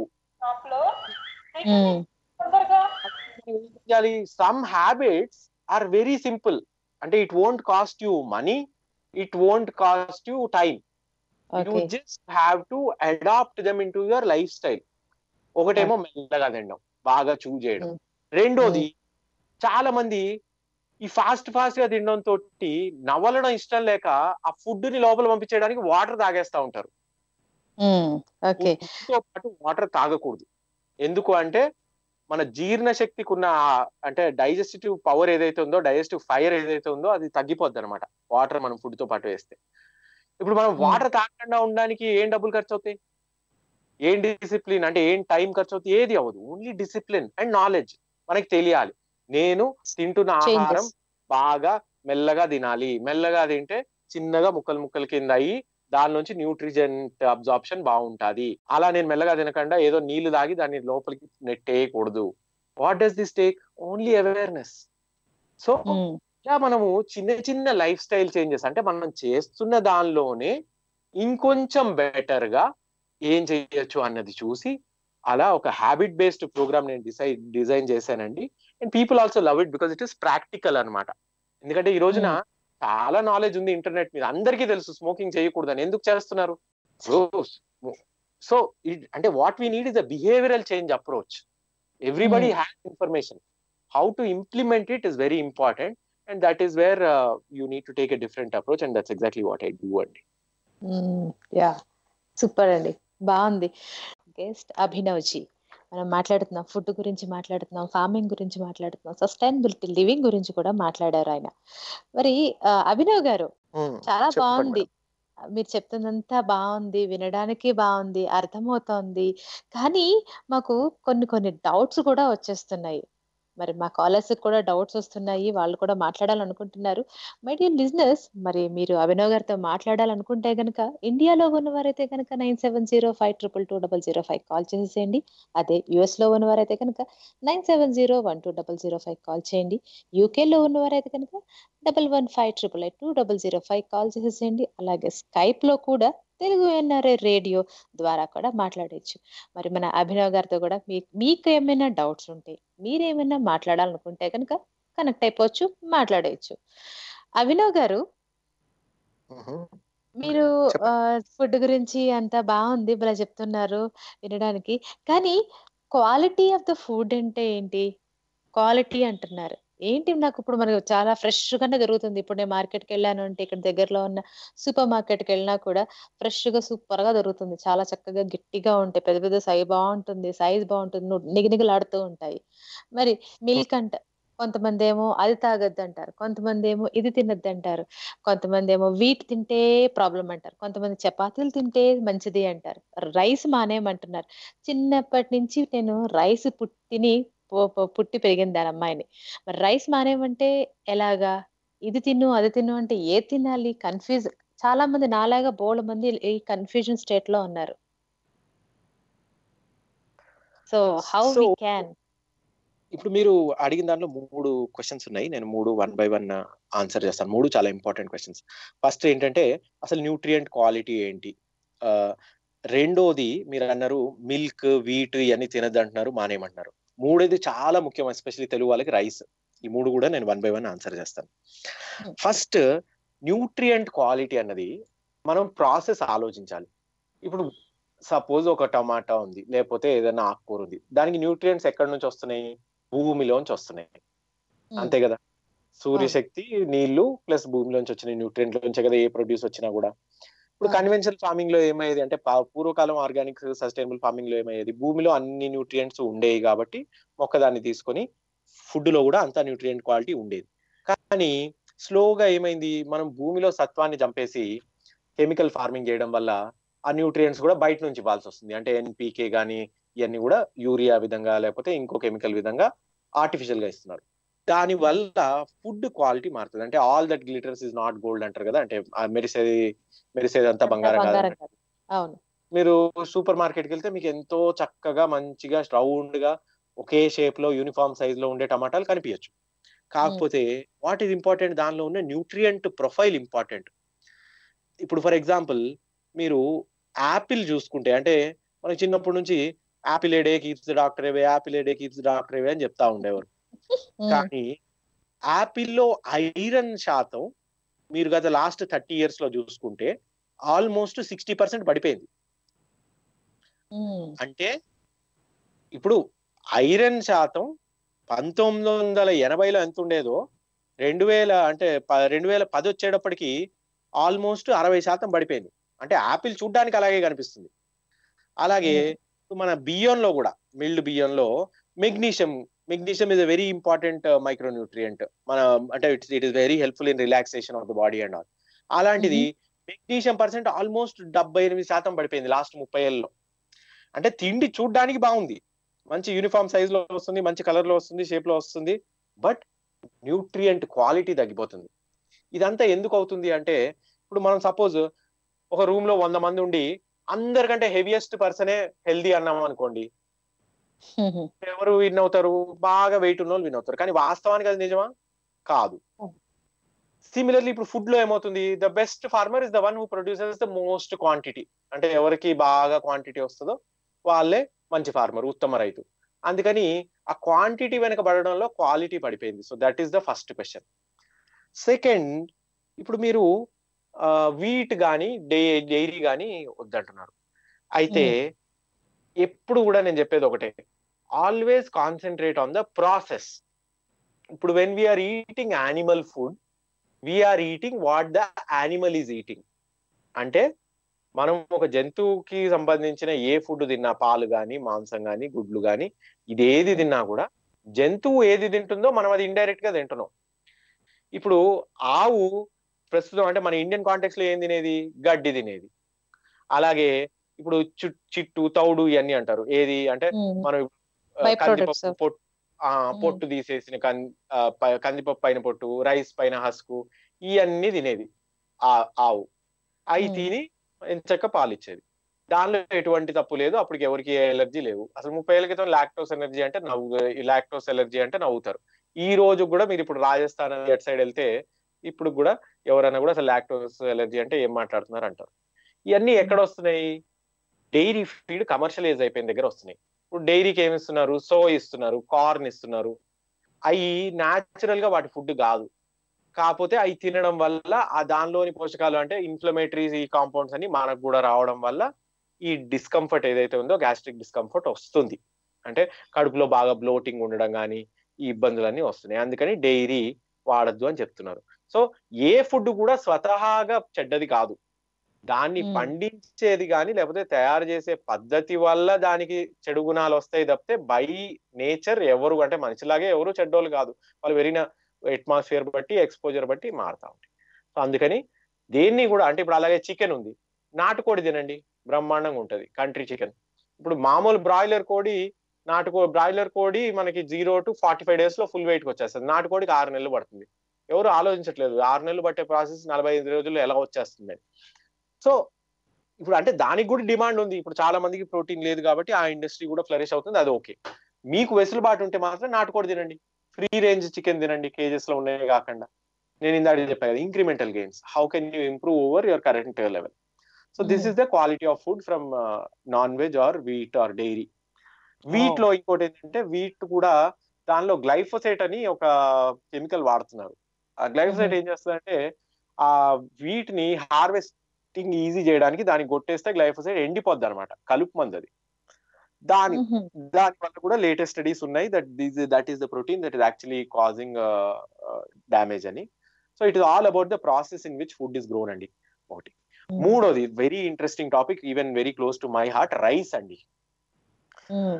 some habits are very simple అంటే it won't cost you money it won't cost you time you okay just have to adapt them into your lifestyle ఒకటేమో మెల్లగా తినడం బాగా చూ చేయడం Mm. రెండోది చాలా మంది ఈ ఫాస్ట్ ఫాస్ట్ గా తినడం తోటి నవలడం ఇష్టం లేక ఆ ఫుడ్ ని లోపల పంపించేయడానికి వాటర్ తాగేస్తా ఉంటారు ఓకే Food తో పాటు వాటర్ తాగకూడదు ఎందుకు అంటే మన జీర్ణ శక్తికి ఉన్న ఆ- అంటే డైజెస్టివ్ పవర్ ఏదైతే ఉందో డైజెస్టివ్ ఫైర్ ఏదైతే ఉందో అది తగ్గిపోద్ది అనమాట వాటర్ మనం ఫుడ్ తో పాటు వేస్తే ఇప్పుడు మనం Hmm. వాటర్ తాగకుండా ఉండడానికి ఏం డబ్బులు ఖర్చు అవుతాయి ఏం డిసిప్లిన్ అంటే ఏం టైం ఖర్చు అవుతుంది ఏది అవ్వదు ఓన్లీ డిసిప్లిన్ అండ్ నాలెడ్జ్ మనకి తెలియాలి నేను తింటున్న ఆహారం బాగా మెల్లగా తినాలి మెల్లగా తింటే చిన్నగా ముక్కలు ముక్కలు కింద అయ్యి దాని నుంచి న్యూట్రిజెంట్ అబ్జార్ప్షన్ బాగుంటది అలా నేను మెల్లగా తినకుండా ఏదో నీళ్లు తాగి దాన్ని లోపలికి నెట్టేయకూడదు what does this take only awareness so ఇలా మనము చిన్న చిన్న లైఫ్ స్టైల్ చేంజెస్ అంటే మనం చేస్తున్న దానిలోనే ఇంకొంచెం బెటర్ గా ఏం చేయొచ్చు అన్నది చూసి అలా ఒక హ్యాబిట్ బేస్డ్ ప్రోగ్రామ్ నేను డిసైడ్ డిజైన్ చేశానండి and people also love it because it is practical అన్నమాట ఎందుకంటే ఈ రోజున చాలా నాలెడ్జ్ ఉంది ఇంటర్నెట్ మీద అందరికీ తెలుసు స్మోకింగ్ చేయకూడదని ఎందుకు చేస్తున్నారు సో అంటే what we need is a behavioural change approach everybody has information how to implement it is very important and that is where you need to take a different approach and that's exactly what I do అండి yeah super అండి బాగుంది guest Abhinav G మనం మాట్లాడుతున్నాం food గురించి మాట్లాడుతున్నాం farming గురించి మాట్లాడుతున్నాం sustainability living గురించి కూడా మాట్లాడారు ఆయన మరి ఆ, అభినవ్ గారు చాలా చెప్పండి బాగుంది మీరు చెప్తున్నంతా బాగుంది వినడానికి బాగుంది అర్థమవుతోంది కానీ మాకు కొన్ని కొన్ని డౌట్స్ కూడా వచ్చేస్తున్నాయి మరి మా కాలర్స్ కూడా డౌట్స్ వస్తున్నాయి వాళ్ళు కూడా మాట్లాడాలనుకుంటున్నారు మై డియర్ బిజినెస్ మరి మీరు అభినవ్ గారితో మాట్లాడాలనుకుంటే గనుక ఇండియాలో ఉన్నవారైతే కనుక nine seven zero five triple two double zero five call చేసేయండి అదే యుఎస్ లో ఉన్నవారైతే కనుక nine seven zero one two double zero five call చేయండి యూకేలో ఉన్నవారైతే కనుక double one five triple eight two double zero five call చేసేసేయండి అలాగే స్కైప్ లో కూడా తెలుగు ఎన్ఆర్ఏ రేడియో ద్వారా కూడా మాట్లాడచ్చు మరి మన అభినవ్ గారితో కూడా మీ మీకు ఏమైనా డౌట్స్ ఉంటే మీరేమైనా మాట్లాడాలనుకుంటే కనుక కనెక్ట్ అయిపోవచ్చు మాట్లాడేయచ్చు అభినవ్ గారు మీరు ఫుడ్ గురించి అంతా బాగుంది భలే చెప్తున్నారు వినడానికి కానీ క్వాలిటీ ఆఫ్ ద ఫుడ్ అంటే ఏంటి క్వాలిటీ అంటున్నారు ఏంటి నాకు ఇప్పుడు మనకు చాలా ఫ్రెష్ గానే దొరుకుతుంది ఇప్పుడు నేను మార్కెట్కి వెళ్ళాను అంటే ఇక్కడ దగ్గరలో ఉన్న సూపర్ మార్కెట్కి వెళ్ళినా కూడా ఫ్రెష్ గా సూపర్ గా దొరుకుతుంది చాలా చక్కగా గట్టిగా ఉంటాయి పెద్ద పెద్ద సైజ్ బాగుంటుంది సైజ్ బాగుంటుంది ను- నిగనిగలాడుతూ ఉంటాయి మరి మిల్క్ అంట కొంతమంది ఏమో అది తాగొద్దు అంటారు కొంతమంది ఏమో ఇది తినొద్దు అంటారు కొంతమంది ఏమో వీట్ తింటే ప్రాబ్లం అంటారు కొంతమంది చపాతీలు తింటే మంచిది అంటారు రైస్ మానేయమంటున్నారు చిన్నప్పటి నుంచి నేను రైస్ పుట్ తిని పు- పు- పుట్టి పెరిగింది దాని అమ్మాయిని మరి రైస్ మానేయమంటే ఎలాగా ఇది తిను అది తిను అంటే ఏ తినాలి కన్ఫ్యూజ్ చాలా మంది నాలాగా బోళ్ళ మంది ఈ కన్ఫ్యూజన్ స్టేట్ లో ఉన్నారు so how So, we can ఇప్పుడు మీరు అడిగిన దాంట్లో మూడు క్వశ్చన్స్ ఉన్నాయి నేను మూడు వన్ బై వన్ ఆన్సర్ చేస్తాను మూడు చాలా ఇంపార్టెంట్ క్వశ్చన్స్ ఫస్ట్ ఏంటంటే అసలు న్యూట్రియంట్ క్వాలిటీ ఏంటి ఆ, రెండోది మీరు అన్నారు మిల్క్ వీట్ ఇవన్నీ తినద్దు అంటున్నారు మానేయమంటున్నారు మూడోది చాలా ముఖ్యం ఎస్పెషల్లీ తెలుగు వాళ్ళకి రైస్ ఈ మూడు కూడా నేను వన్ బై వన్ ఆన్సర్ చేస్తాను Hmm. ఫస్ట్ న్యూట్రియంట్ క్వాలిటీ అన్నది మనం ప్రాసెస్ ఆలోచించాలి ఇప్పుడు సపోజ్ ఒక టమాటా ఉంది లేకపోతే ఏదైనా ఆకుకూర ఉంది దానికి న్యూట్రియంట్స్ ఎక్కడి నుంచి వస్తున్నాయి భూమిలోంచి వస్తున్నాయి అంతే కదా సూర్యశక్తి నీళ్లు ప్లస్ భూమిలోంచి వచ్చిన న్యూట్రియంట్ లోంచే కదా ఏ ప్రొడ్యూస్ వచ్చినా కూడా ఇప్పుడు అవును. కన్వెన్షనల్ ఫార్మింగ్ లో ఏమయ్యేది అంటే పా- పూర్వకాలం ఆర్గానిక్ సస్టైనబుల్ ఫార్మింగ్ లో ఏమయ్యేది భూమిలో అన్ని న్యూట్రియంట్స్ ఉండేవి కాబట్టి మొక్క దాన్ని తీసుకొని ఫుడ్ లో కూడా అంత న్యూట్రియంట్ క్వాలిటీ ఉండేది కానీ స్లోగా ఏమైంది మనం భూమిలో సత్వాన్ని చంపేసి కెమికల్ ఫార్మింగ్ చేయడం వల్ల ఆ న్యూట్రియంట్స్ కూడా బయట నుంచి ఇవ్వాల్సి వస్తుంది అంటే ఎన్పికే గానీ ఇవన్నీ కూడా యూరియా విధంగా లేకపోతే ఇంకో కెమికల్ విధంగా ఆర్టిఫిషియల్ గా ఇస్తున్నారు దాని వల్ల ఫుడ్ క్వాలిటీ మారుతుంది అంటే all that glitters is not gold అంటారు కదా అంటే ఆ మెరిసేది మెరిసేది అంతా బంగారం కాదు బంగారం కాదు అవును మీరు సూపర్ మార్కెట్కి వెళ్తే మీకు ఎంతో చక్కగా మంచిగా రౌండ్ గా ఒకే షేప్ లో యూనిఫామ్ సైజ్ లో ఉండే టమాటాలు కనిపించచ్చు కాకపోతే వాట్ ఈస్ ఇంపార్టెంట్ దానిలో ఉన్న న్యూట్రియంట్ ప్రొఫైల్ ఇంపార్టెంట్ ఇప్పుడు ఫర్ ఎగ్జాంపుల్ మీరు యాపిల్ చూసుకుంటే అంటే మనకి చిన్నప్పటి నుంచి apple a day keeps doctor away apple a day keeps doctor away అని చెప్తా ఉండేవారు ఉమ్, కానీ యాపిల్లో ఐరన్ శాతం మీరు గత లాస్ట్ థర్టీ ఇయర్స్ లో చూసుకుంటే ఆల్మోస్ట్ సిక్స్టీ పర్సెంట్ పడిపోయింది ఉమ్, అంటే ఇప్పుడు ఐరన్ శాతం పంతొమ్మిది వందల ఎనభైలో ఎంత ఉండేదో రెండు వేల అంటే ప- రెండు వేల పది వచ్చేటప్పటికి ఆల్మోస్ట్ అరవై శాతం పడిపోయింది అంటే యాపిల్ చూడ్డానికి అలాగే కనిపిస్తుంది అలాగే ఇప్పుడు మన బియ్యంలో కూడా మిల్డ్ బియ్యంలో magnesium magnesium is a very important micronutrient మన అంటే it's it is very helpful in relaxation of the body and all అలాంటిది మెగ్నీషియం పర్సెంట్ ఆల్మోస్ట్ డెబ్బై ఎనిమిది శాతం పడిపోయింది లాస్ట్ ముప్పై ఏళ్ళలో అంటే తిండి చూడ్డానికి బాగుంది మంచి యూనిఫామ్ సైజ్ లో వస్తుంది మంచి కలర్ లో వస్తుంది షేప్ లో వస్తుంది బట్ న్యూట్రియంట్ క్వాలిటీ తగ్గిపోతుంది ఇదంతా ఎందుకు అవుతుంది అంటే ఇప్పుడు మనం సపోజ్ ఒక రూమ్ లో వంద మంది ఉండి అందరికంటే హెవియెస్ట్ పర్సనే హెల్దీ అన్నాం అనుకోండి ఉమ్, ఎవరు విన్ అవుతారు బాగా వెయిట్ ఉన్న వాళ్ళు విన్ అవుతారు కానీ వాస్తవానికి అది నిజమా కాదు సిమిలర్లీ ఇప్పుడు ఫుడ్ లో ఏమవుతుంది the best farmer is the one who produces the most quantity అంటే ఎవరికి బాగా క్వాంటిటీ వస్తుందో వాళ్ళే మంచి ఫార్మర్ ఉత్తమ రైతు అందుకని ఆ క్వాంటిటీ వెనక పడడంలో క్వాలిటీ పడిపోయింది so that is the first question second ఇప్పుడు మీరు వీట్ కానీ డే డైరీ కానీ వద్దంటున్నారు అయితే ఎప్పుడు కూడా నేను చెప్పేది ఒకటే always concentrate on the process ఇప్పుడు when we are eating animal food we are eating what the animal is eating అంటే మనం ఒక జంతువుకి సంబంధించిన ఏ ఫుడ్ తిన్నా పాలు కానీ మాంసం కానీ గుడ్లు కానీ ఇది ఏది తిన్నా కూడా జంతువు ఏది తింటుందో మనం అది ఇండైరెక్ట్ గా తింటున్నాం ఇప్పుడు ఆవు ప్రస్తుతం అంటే మన ఇండియన్ కాంటెక్స్ లో ఏం తినేది గడ్డి తినేది అలాగే ఇప్పుడు చుట్ చిట్టు తౌడు ఇవన్నీ అంటారు ఏది అంటే ఉమ్, మనం ఆ, By కందిపప్పు products. పొట్టు ఆ, పొట్టు తీసేసిన కం ఆ, ప- కందిపప్పు పైన పొట్టు రైస్ పైన హస్కు ఇవన్నీ తినేది ఆ ఆవు అవి Hmm. తిని ఎంచక్క పాలు ఇచ్చేది దానిలో ఎటువంటి తప్పు లేదు అప్పటికి ఎవరికి ఎలర్జీ లేవు అసలు ముప్పై ఏళ్ళ క్రితం లాక్టోస్ ఎనర్జీ అంటే నవ్వు లాక్టోస్ ఎలర్జీ అంటే నవ్వుతారు ఈ రోజు కూడా మీరు ఇప్పుడు రాజస్థాన్ అటు సైడ్ వెళ్తే ఇప్పుడు కూడా ఎవరైనా కూడా అసలు లాక్టోస్ ఎలర్జీ అంటే ఏం మాట్లాడుతున్నారు అంటారు ఇవన్నీ ఎక్కడ వస్తున్నాయి డైరీ ఫీడ్ కమర్షియలైజ్ అయిపోయిన దగ్గర వస్తున్నాయి ఇప్పుడు డైరీకి ఏమి ఇస్తున్నారు సో ఇస్తున్నారు కార్న్ ఇస్తున్నారు అవి న్యాచురల్ గా వాటి ఫుడ్ కాదు కాకపోతే అవి తినడం వల్ల ఆ దానిలోని పోషకాలు అంటే ఇన్ఫ్లమేటరీస్ ఈ కాంపౌండ్స్ అని మనకు కూడా రావడం వల్ల ఈ డిస్కంఫర్ట్ ఏదైతే ఉందో గ్యాస్ట్రిక్ డిస్కంఫర్ట్ వస్తుంది అంటే కడుపులో బాగా బ్లోటింగ్ ఉండడం కానీ ఈ ఇబ్బందులన్నీ వస్తున్నాయి అందుకని డైరీ వాడద్దు అని చెప్తున్నారు సో ఏ ఫుడ్ కూడా స్వతహాగా చెడ్డది కాదు దాన్ని మ్మ్. పండించేది కానీ లేకపోతే తయారు చేసే పద్ధతి వల్ల దానికి చెడు గుణాలు వస్తాయి తప్పితే బై నేచర్ ఎవరు అంటే మనిషిలాగే ఎవరు చెడ్డోళ్ళు కాదు వాళ్ళు వెరిన అట్మాస్ఫియర్ బట్టి ఎక్స్పోజర్ బట్టి మారుతా ఉంటాయి సో అందుకని దేన్ని కూడా అంటే ఇప్పుడు అలాగే చికెన్ ఉంది నాటుకోడి తినండి బ్రహ్మాండంగా ఉంటది కంట్రీ చికెన్ ఇప్పుడు మామూలు బ్రాయిలర్ కోడి నాటుకో బ్రాయిలర్ కోడి మనకి zero to forty five days లో ఫుల్ వెయిట్ వచ్చేస్తుంది నాటుకోడికి ఆరు నెలలు పడుతుంది ఎవరు ఆలోచించట్లేదు ఆరు నెలలు పట్టే ప్రాసెస్ నలభై ఐదు రోజుల్లో ఎలా వచ్చేస్తుంది అని సో ఇప్పుడు అంటే దానికి కూడా డిమాండ్ ఉంది ఇప్పుడు చాలా మందికి ప్రోటీన్ లేదు కాబట్టి ఆ ఇండస్ట్రీ కూడా ఫ్లరిష్ అవుతుంది అది ఓకే మీకు వెసులుబాటు ఉంటే మాత్రం నాటుకోడి తినండి ఫ్రీ రేంజ్ చికెన్ తినండి కేజెస్ లో ఉన్నాయి కాకుండా నేను ఇందాక చెప్పాను కదా incremental gains how can you improve over your current level so this Mhm. Is the quality of food from non veg or wheat or dairy wheat లో ఇంకోటి ఏంటంటే వీట్ కూడా దానిలో గ్లైఫోసేట్ అని ఒక కెమికల్ వాడుతున్నారు ఆ గ్లైఫోసేట్ Mhm. ఏం చేస్తుందంటే ఆ వీట్ ని హార్వెస్టింగ్ ఈజీ చేయడానికి దానికి కొట్టేస్తే గ్లైఫోసేట్ ఎండిపోద్ది అనమాట కలుపు మంది అది దాని మ్మ్. దాని వల్ల కూడా లేటెస్ట్ స్టడీస్ ఉన్నాయి that this that is the protein that is actually causing damage అని so it is all about the process in which food is grown అండి ఒకటి మూడోది very interesting topic even very close to my heart rice అండి hmm.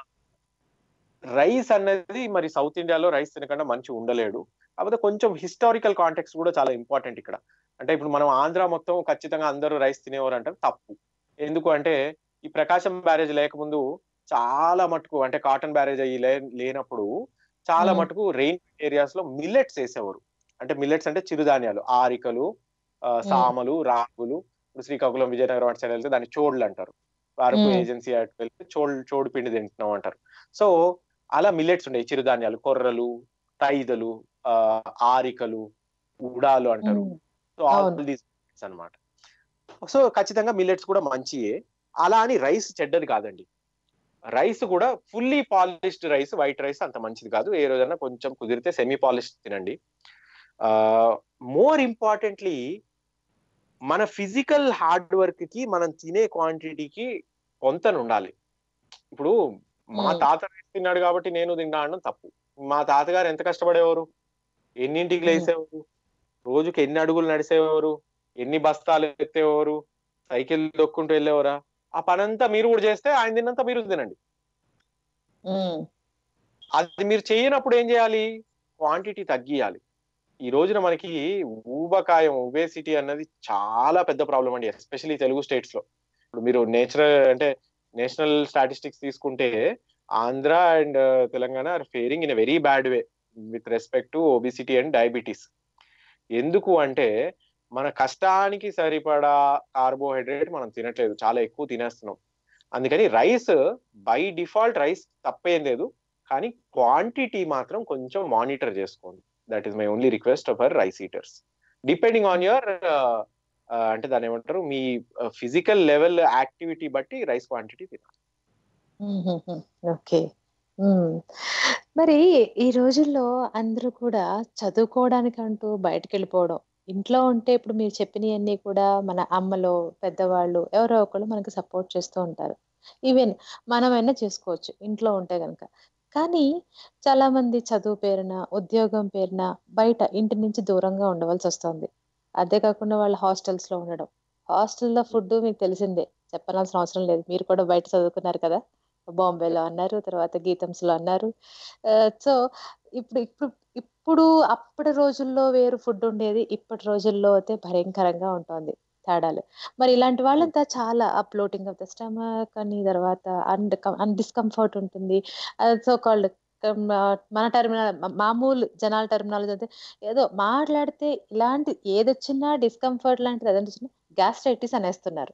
Rice అన్నది మరి south ఇండియాలో rice తినకుండా మంచి ఉండలేడు కాకపోతే కొంచెం హిస్టారికల్ కాంటెక్స్ కూడా చాలా ఇంపార్టెంట్ ఇక్కడ అంటే ఇప్పుడు మనం ఆంధ్ర మొత్తం ఖచ్చితంగా అందరూ రైస్ తినేవారు అంటే తప్పు ఎందుకు అంటే ఈ ప్రకాశం బ్యారేజ్ లేకముందు చాలా మటుకు అంటే కాటన్ బ్యారేజ్ అయ్యి లే- లేనప్పుడు చాలా Hmm. మటుకు రెయిన్ ఏరియాస్ లో మిల్లెట్స్ వేసేవారు అంటే మిల్లెట్స్ అంటే చిరుధాన్యాలు ఆరికలు ఆ, సామలు రాగులు ఇప్పుడు శ్రీకాకుళం విజయనగరం అటు సైడ్ వెళ్తే దాన్ని చోడులు అంటారు అరకు Hmm. ఏజెన్సీ అటు వెళ్తే చోడు చోడు పిండి తింటున్నాం అంటారు సో అలా మిల్లెట్స్ ఉండేవి చిరుధాన్యాలు కొర్రలు తైదలు ఆ, ఆరికలు ఉడాలు అంటారు మ్మ్. సో ఆల్ అవును. దీస్ అన్నమాట సో ఖచ్చితంగా మిల్లెట్స్ కూడా మంచియే అలా అని రైస్ చెడ్డది కాదండి రైస్ కూడా fully polished rice white rice అంత మంచిది కాదు ఏ రోజైనా కొంచెం కుదిరితే సెమీ పాలిష్డ్ తినండి మోర్ ఇంపార్టెంట్లీ మన ఫిజికల్ హార్డ్ వర్క్ కి మనం తినే క్వాంటిటీకి పొంతన ఉండాలి ఇప్పుడు మా Hmm. తాత రైస్ తిన్నాడు కాబట్టి నేను తిన్నా అనడం తప్పు మా తాతగారు ఎంత కష్టపడేవారు ఎన్నింటికి Hmm. లేసేవారు రోజుకి ఎన్ని అడుగులు నడిసేవారు ఎన్ని బస్తాలు ఎత్తేవారు సైకిల్ దొక్కుంటూ వెళ్ళేవారా ఆ పనంతా మీరు కూడా చేస్తే ఆయన తిన్నంత మీరు తినండి మ్మ్. అది మీరు చేయనప్పుడు ఏం చేయాలి క్వాంటిటీ తగ్గియాలి ఈ రోజున మనకి ఊబకాయం ఒబేసిటీ అన్నది చాలా పెద్ద ప్రాబ్లం అండి ఎస్పెషల్లీ తెలుగు స్టేట్స్ లో ఇప్పుడు మీరు నేచురల్ అంటే నేషనల్ స్టాటిస్టిక్స్ తీసుకుంటే Andhra and Telangana are faring in a very bad way with respect to obesity and diabetes ఎందుకు అంటే మన కష్టానికి సరిపడా కార్బోహైడ్రేట్ మనం తినట్లేదు చాలా ఎక్కువ తినేస్తున్నాం అందుకని రైస్ బై డిఫాల్ట్ రైస్ తప్పేం లేదు కానీ క్వాంటిటీ మాత్రం కొంచెం మానిటర్ చేసుకోండి that is my only request for rice eaters depending on your అంటే దాని ఏమంటారు మీ ఫిజికల్ లెవెల్ యాక్టివిటీ బట్టి రైస్ క్వాంటిటీ తినాలి మ్మ్. ఓకే మ్మ్. మరి ఈ రోజుల్లో అందరూ కూడా చదువుకోవడానికంటూ బయటకు వెళ్ళిపోవడం ఇంట్లో ఉంటే ఇప్పుడు మీరు చెప్పినవన్నీ కూడా మన అమ్మలో పెద్దవాళ్ళు ఎవరో ఒకళ్ళు మనకి సపోర్ట్ చేస్తూ ఉంటారు ఈవెన్ మనమైనా చేసుకోవచ్చు ఇంట్లో ఉంటే కనుక కానీ చాలా మంది చదువు పేరున ఉద్యోగం పేరున బయట ఇంటి నుంచి దూరంగా ఉండవలసి వస్తుంది అదే కాకుండా వాళ్ళు హాస్టల్స్ లో ఉండడం హాస్టల్లో ఫుడ్ మీకు తెలిసిందే చెప్పాల్సిన అవసరం లేదు మీరు కూడా బయట చదువుకున్నారు కదా బాంబేలో అన్నారు తర్వాత గీతంస్ లో అన్నారు సో ఇప్పుడు ఇప్పుడు ఇప్పుడు అప్పటి రోజుల్లో వేరు ఫుడ్ ఉండేది ఇప్పటి రోజుల్లో అయితే భయంకరంగా ఉంటుంది తేడాలు మరి ఇలాంటి వాళ్ళంతా చాలా ఆ ఫ్లోటింగ్ ఆఫ్ ద స్టమక్ అని తర్వాత అన్ డిస్కంఫర్ట్ ఉంటుంది సో కాల్డ్ మన టర్మినాల్ మామూలు జనాల టర్మినాలజీ అయితే ఏదో మాట్లాడితే ఇలాంటి ఏదొచ్చినా డిస్కంఫర్ట్ లాంటిది అదంటే గ్యాస్ట్రైటిస్ అనేస్తున్నారు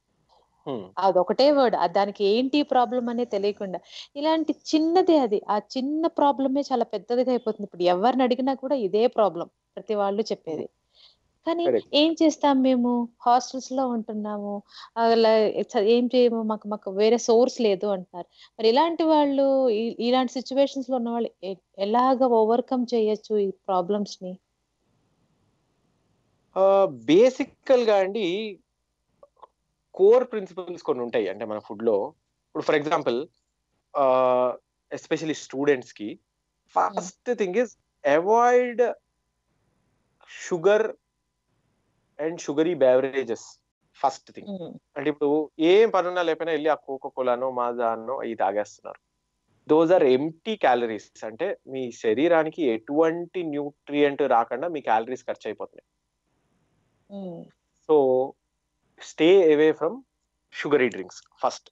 అదొకటే వర్డ్ దానికి ఏంటి ప్రాబ్లం అనేది తెలియకుండా ఇలాంటి చిన్నదే అది ఆ చిన్న ప్రాబ్లమే చాలా పెద్దదిగా అయిపోతుంది ఇప్పుడు ఎవరిని అడిగినా కూడా ఇదే ప్రాబ్లం ప్రతి వాళ్ళు చెప్పేది కానీ ఏం చేస్తాం మేము హాస్టల్స్ లో ఉంటున్నాము అలా ఏం చేయము మాకు మాకు వేరే సోర్స్ లేదు అంటున్నారు మరి ఇలాంటి వాళ్ళు ఇలాంటి సిచ్యువేషన్స్ లో ఉన్న వాళ్ళు ఎలాగ ఓవర్కమ్ చేయొచ్చు ఈ ప్రాబ్లమ్స్ ని బేసికల్ గా అండి కోర్ ప్రిన్సిపల్స్ కొన్ని ఉంటాయి అంటే మన ఫుడ్ లో ఇప్పుడు ఫర్ ఎగ్జాంపుల్ ఎస్పెషలీ స్టూడెంట్స్ కి first thing is avoid sugar and sugary beverages first thing um, అంటే ఇప్పుడు ఏం పనున్నా లేకపోయినా వెళ్ళి ఆ కోకో కోలానో మాజానో ఇది తాగేస్తున్నారు దోస్ ఆర్ ఎంటీ క్యాలరీస్ అంటే మీ శరీరానికి ఎటువంటి న్యూట్రియంట్ రాకుండా మీ క్యాలరీస్ ఖర్చు అయిపోతున్నాయి um, so stay away from sugary drinks first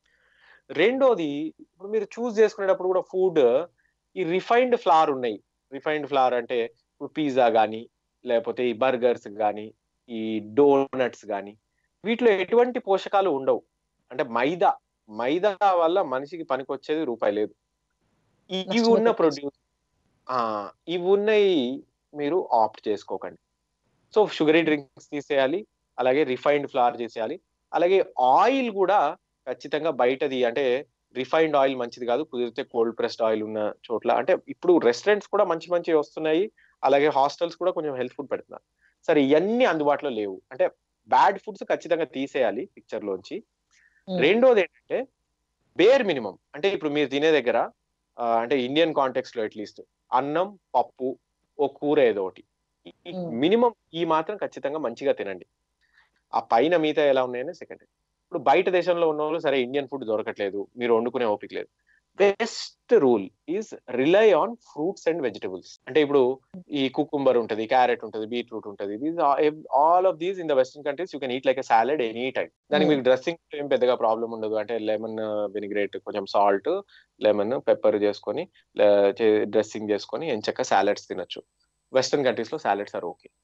రెండోది ఇప్పుడు మీరు చూస్ చేసుకునేటప్పుడు కూడా ఫుడ్ ఈ రిఫైన్డ్ ఫ్లవర్ ఉన్నాయి రిఫైన్డ్ ఫ్లవర్ అంటే ఇప్పుడు పిజ్జా కానీ లేకపోతే ఈ బర్గర్స్ కానీ ఈ డోనట్స్ కానీ వీటిలో ఎటువంటి పోషకాలు ఉండవు అంటే మైదా మైదా వల్ల మనిషికి పనికొచ్చేది రూపాయి లేదు ఈ- ఇవి నష్టమే ఉన్న తప్పించి. ప్రొడ్యూస్ ఇవి ఉన్నాయి మీరు ఆప్ట్ చేసుకోకండి సో షుగరీ డ్రింక్స్ తీసేయాలి అలాగే రిఫైన్డ్ ఫ్లవర్ చేసేయాలి అలాగే ఆయిల్ కూడా ఖచ్చితంగా బయటది అంటే రిఫైన్డ్ ఆయిల్ మంచిది కాదు కుదిరితే కోల్డ్ ప్రెస్డ్ ఆయిల్ ఉన్న చోట్ల అంటే ఇప్పుడు రెస్టారెంట్స్ కూడా మంచి మంచి వస్తున్నాయి అలాగే హాస్టల్స్ కూడా కొంచెం హెల్త్ ఫుడ్ పెడుతున్నారు సరే ఇవన్నీ అందుబాటులో లేవు అంటే బ్యాడ్ ఫుడ్స్ ఖచ్చితంగా తీసేయాలి పిక్చర్ లోంచి ఉమ్, రెండోది ఏంటంటే బేర్ మినిమం అంటే ఇప్పుడు మీరు తినే దగ్గర ఆ, అంటే ఇండియన్ కాంటెక్స్ట్ లో అట్లీస్ట్ అన్నం పప్పు ఓ కూర ఏదో ఒకటి Hmm. మినిమం ఈ మాత్రం ఖచ్చితంగా మంచిగా తినండి ఆ పైన మిగతా ఎలా ఉన్నాయని సెకండ్ ఇప్పుడు బయట దేశంలో ఉన్న వాళ్ళు సరే ఇండియన్ ఫుడ్ దొరకట్లేదు మీరు వండుకునే ఓపిక లేదు best rule is rely on fruits and vegetables అంటే ఇప్పుడు ఈ కుకుంబర్ ఉంటుంది క్యారెట్ ఉంటుంది బీట్రూట్ ఉంటుంది these all of these in the western countries you can eat like a salad any time దానికి Hmm. మీకు డ్రెస్సింగ్ ఏం పెద్దగా ప్రాబ్లం ఉండదు అంటే లెమన్ వినిగ్రేట్ కొంచెం సాల్ట్ లెమన్ పెప్పర్ చేసుకొని డ్రెస్సింగ్ చేసుకొని ఎంచక్క సాలెడ్స్ తినొచ్చు వెస్టర్న్ కంట్రీస్ లో సాలెడ్స్ ఆర్ ఓకే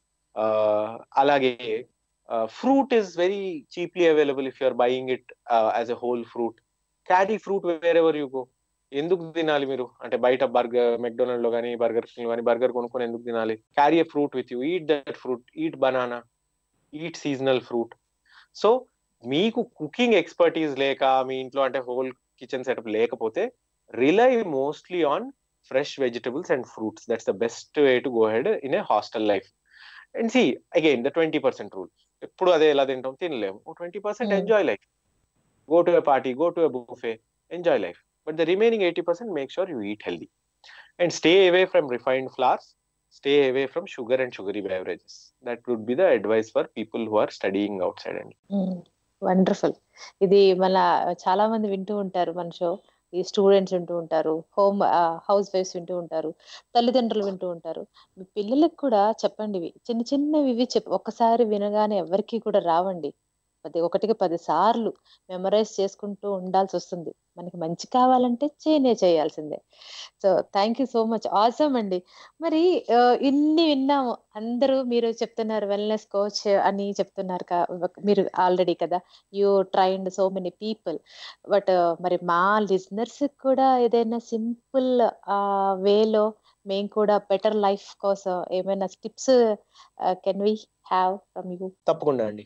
అలాగే fruit is very cheaply available if you're buying it as a whole fruit carry fruit wherever you go ఎందుకు తినాలి మీరు అంటే బయట బర్గర్ మెక్డొనాల్డ్ లో కానీ బర్గర్ కింగ్ కానీ బర్గర్ కొనుక్కొని ఎందుకు తినాలి carry a fruit with you eat that fruit eat banana eat seasonal fruit so మీకు కుకింగ్ ఎక్స్పర్టీస్ లేక మీ ఇంట్లో అంటే హోల్ కిచెన్ సెటప్ లేకపోతే rely mostly on fresh vegetables and fruits that's the best way to go head in a hostel life and see again the twenty percent rule ఎప్పుడు అదే ఎలా తింటాం తినలేము twenty percent Hmm. Enjoy life go to a party go to a buffet enjoy life but the remaining eighty percent make sure you eat healthy and stay away from refined flours stay away from sugar and sugary beverages that would be the advice for people who are studying outside అండి wonderful ఇది మళ్ళా చాలా మంది వింటూ ఉంటారు మన show ఈ students వింటూ ఉంటారు హోమ్ హౌస్ వైఫ్స్ వింటూ ఉంటారు తల్లిదండ్రులు వింటూ ఉంటారు మీ పిల్లలకు కూడా చెప్పండి ఇవి చిన్న చిన్నవి ఇవి చెప్ ఒక్కసారి వినగానే ఎవరికి కూడా రావండి పది ఒకటికి పది సార్లు మెమరైజ్ చేసుకుంటూ ఉండాల్సి వస్తుంది మనకి మంచి కావాలంటే చేయనే చేయాల్సిందే so thank you so much awesome అండి మరి ఆ, ఇన్ని విన్నాము అందరూ మీరు చెప్తున్నారు వెల్నెస్ కోచ్ అని చెప్తున్నారు కా- మీరు ఆల్రెడీ కదా you trained so many people but మరి మా లిజనర్స్ కూడా ఏదైనా సింపుల్ వేలో మేము కూడా బెటర్ లైఫ్ కోసం ఏమైనా tips can we have from you తప్పకుండా అండి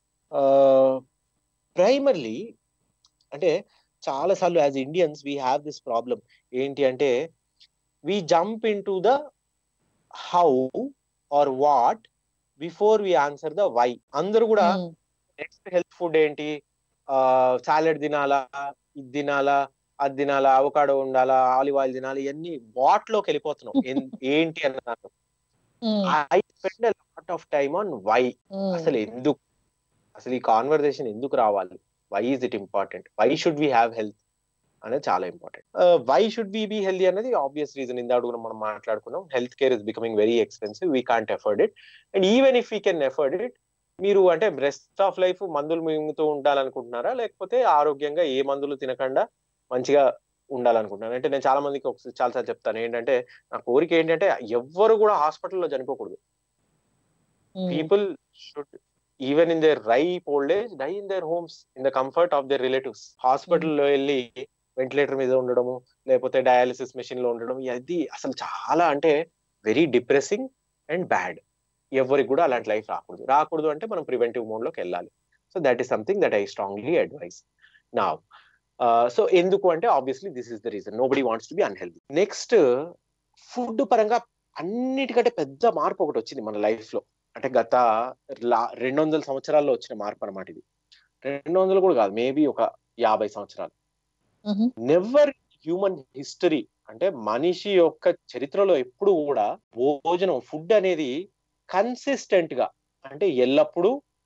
ప్రైమర్లీ అంటే చాలా సార్లు as Indians we have this problem ఏంటి అంటే we jump in to the how or what before we answer the why అందరూ కూడా నెక్స్ట్ హెల్త్ ఫుడ్ ఏంటి సాలెడ్ తినాలా ఇది తినాలా అది తినాలా అవకాడో ఉండాలా ఆలివ్ ఆయిల్ తినాలి ఇవన్నీ వాట్ లోకి వెళ్ళిపోతున్నాం ఎన్- ఏంటి అన్నారు I spend lot of time on why అసలు ఎందుకు అసలు ఈ కాన్వర్సేషన్ ఎందుకు రావాలి why is it important why should we have health అనేది చాలా important why should we be healthy అనేది ఆబ్వియస్ రీజన్ ఇందాక కూడా మనం మాట్లాడుకున్నాం health care is becoming very expensive we can't afford it and even if we can afford it మీరు అంటే rest of life మందులు మింగుతూ ఉండాలనుకుంటున్నారా లేకపోతే ఆరోగ్యంగా ఏ మందులు తినకుండా మంచిగా ఉండాలనుకుంటున్నాను అంటే నేను చాలా మందికి ఒకసారి చాలా సార్లు చెప్తాను ఏంటంటే నా కోరిక ఏంటంటే ఎవ్వరు కూడా హాస్పిటల్లో చనిపోకూడదు people should even in their ripe old age die in their homes in the comfort of their relatives హాస్పిటల్లో వెళ్ళి వెంటిలేటర్ మీద ఉండడము లేకపోతే డయాలిసిస్ మెషిన్ లో ఉండడం అది అసలు చాలా అంటే వెరీ డిప్రెసింగ్ అండ్ బ్యాడ్ ఎవరికి కూడా అలాంటి లైఫ్ రాకూడదు రాకూడదు అంటే మనం ప్రివెంటివ్ మోడ్ లోకి వెళ్ళాలి so that is something that I strongly advise నా సో ఎందుకు అంటే obviously this is the reason nobody wants to be unhealthy next food పరంగా అన్నిటికంటే పెద్ద మార్పు ఒకటి వచ్చింది మన లైఫ్ లో అంటే గత లా- రెండు వందల సంవత్సరాల్లో వచ్చిన మార్పు అనమాట ఇది రెండు వందలు కూడా కాదు మేబీ ఒక యాభై సంవత్సరాలు నెవర్ హ్యూమన్ హిస్టరీ అంటే మనిషి యొక్క చరిత్రలో ఎప్పుడు కూడా భోజనం ఫుడ్ అనేది కన్సిస్టెంట్ గా అంటే ఎల్లప్పుడూ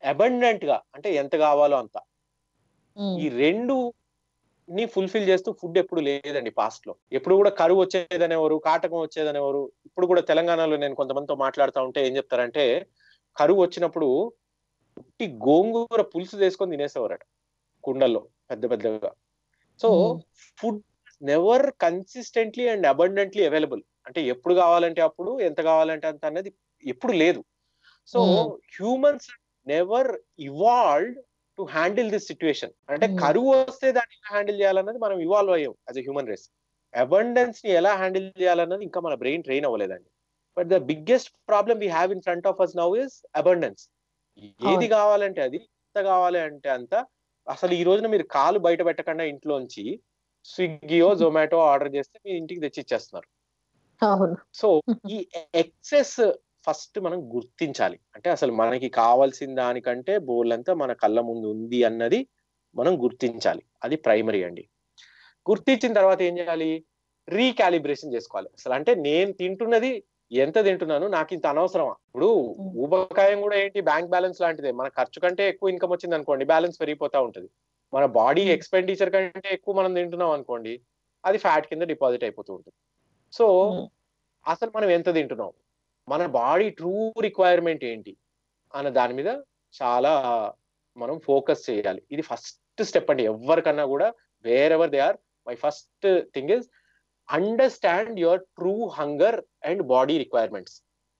అబండెంట్ గా అంటే ఎంత కావాలో అంత ఉమ్, ఈ రెండు ని ఫుల్ఫిల్ చేస్తూ ఫుడ్ ఎప్పుడు లేదండి పాస్ట్ లో ఎప్పుడు కూడా కరువు వచ్చేదనేవారు కాటకం వచ్చేదనేవారు ఇప్పుడు కూడా తెలంగాణలో నేను కొంతమందితో మాట్లాడుతూ ఉంటే ఏం చెప్తారంటే కరువు వచ్చినప్పుడు ఉట్టి గోంగూర పులుసు చేసుకొని తినేసేవారట కుండల్లో పెద్ద పెద్దగా so um, food never consistently and abundantly available అంటే ఎప్పుడు కావాలంటే అప్పుడు ఎంత కావాలంటే అంత అనేది ఎప్పుడు లేదు so Hmm. Humans never evolved to handle this situation అంటే Hmm. కరువు వస్తే దాన్ని ఎలా హ్యాండిల్ చేయాలన్నది మనం ఇవాల్వ్ అయ్యాం as a human race abundance ని ఎలా హ్యాండిల్ చేయాలన్నది ఇంకా మన బ్రెయిన్ ట్రైన్ అవ్వలేదండి but the biggest problem we have in front of us now is abundance ఏది అవును. కావాలంటే అది ఎంత కావాలి అంటే అంత అసలు ఈ రోజున మీరు కాలు బయట పెట్టకుండా ఇంట్లోంచి స్విగ్గీయో జొమాటో ఆర్డర్ చేస్తే మీ ఇంటికి తెచ్చి ఇచ్చేస్తున్నారు అవును సో ఈ ఎక్సెస్ ఫస్ట్ మనం గుర్తించాలి అంటే అసలు మనకి కావాల్సిన దానికంటే బోర్లంతా మన కళ్ళ ముందు ఉంది అన్నది మనం గుర్తించాలి అది ప్రైమరీ అండి గుర్తించిన తర్వాత ఏం చేయాలి రీకాలిబ్రేషన్ చేసుకోవాలి అసలు అంటే నేను తింటున్నది ఎంత తింటున్నాను నాకు ఇంత అవసరమా ఇప్పుడు ఊబకాయం కూడా ఏంటి బ్యాంక్ బ్యాలెన్స్ లాంటిదే మన ఖర్చు కంటే ఎక్కువ ఇన్కమ్ వచ్చింది అనుకోండి బ్యాలెన్స్ పెరిగిపోతా ఉంటది మన బాడీ Hmm. ఎక్స్పెండిచర్ కంటే ఎక్కువ మనం తింటున్నాం అనుకోండి అది ఫ్యాట్ కింద డిపాజిట్ అయిపోతూ ఉంటుంది సో ఉమ్, అసలు మనం ఎంత తింటున్నాం మన బాడీ ట్రూ రిక్వైర్మెంట్ ఏంటి అన్న దాని మీద చాలా మనం ఫోకస్ చేయాలి ఇది ఫస్ట్ స్టెప్ అండి ఎవరికన్నా కూడా wherever they are my first thing is understand your true hunger and body requirements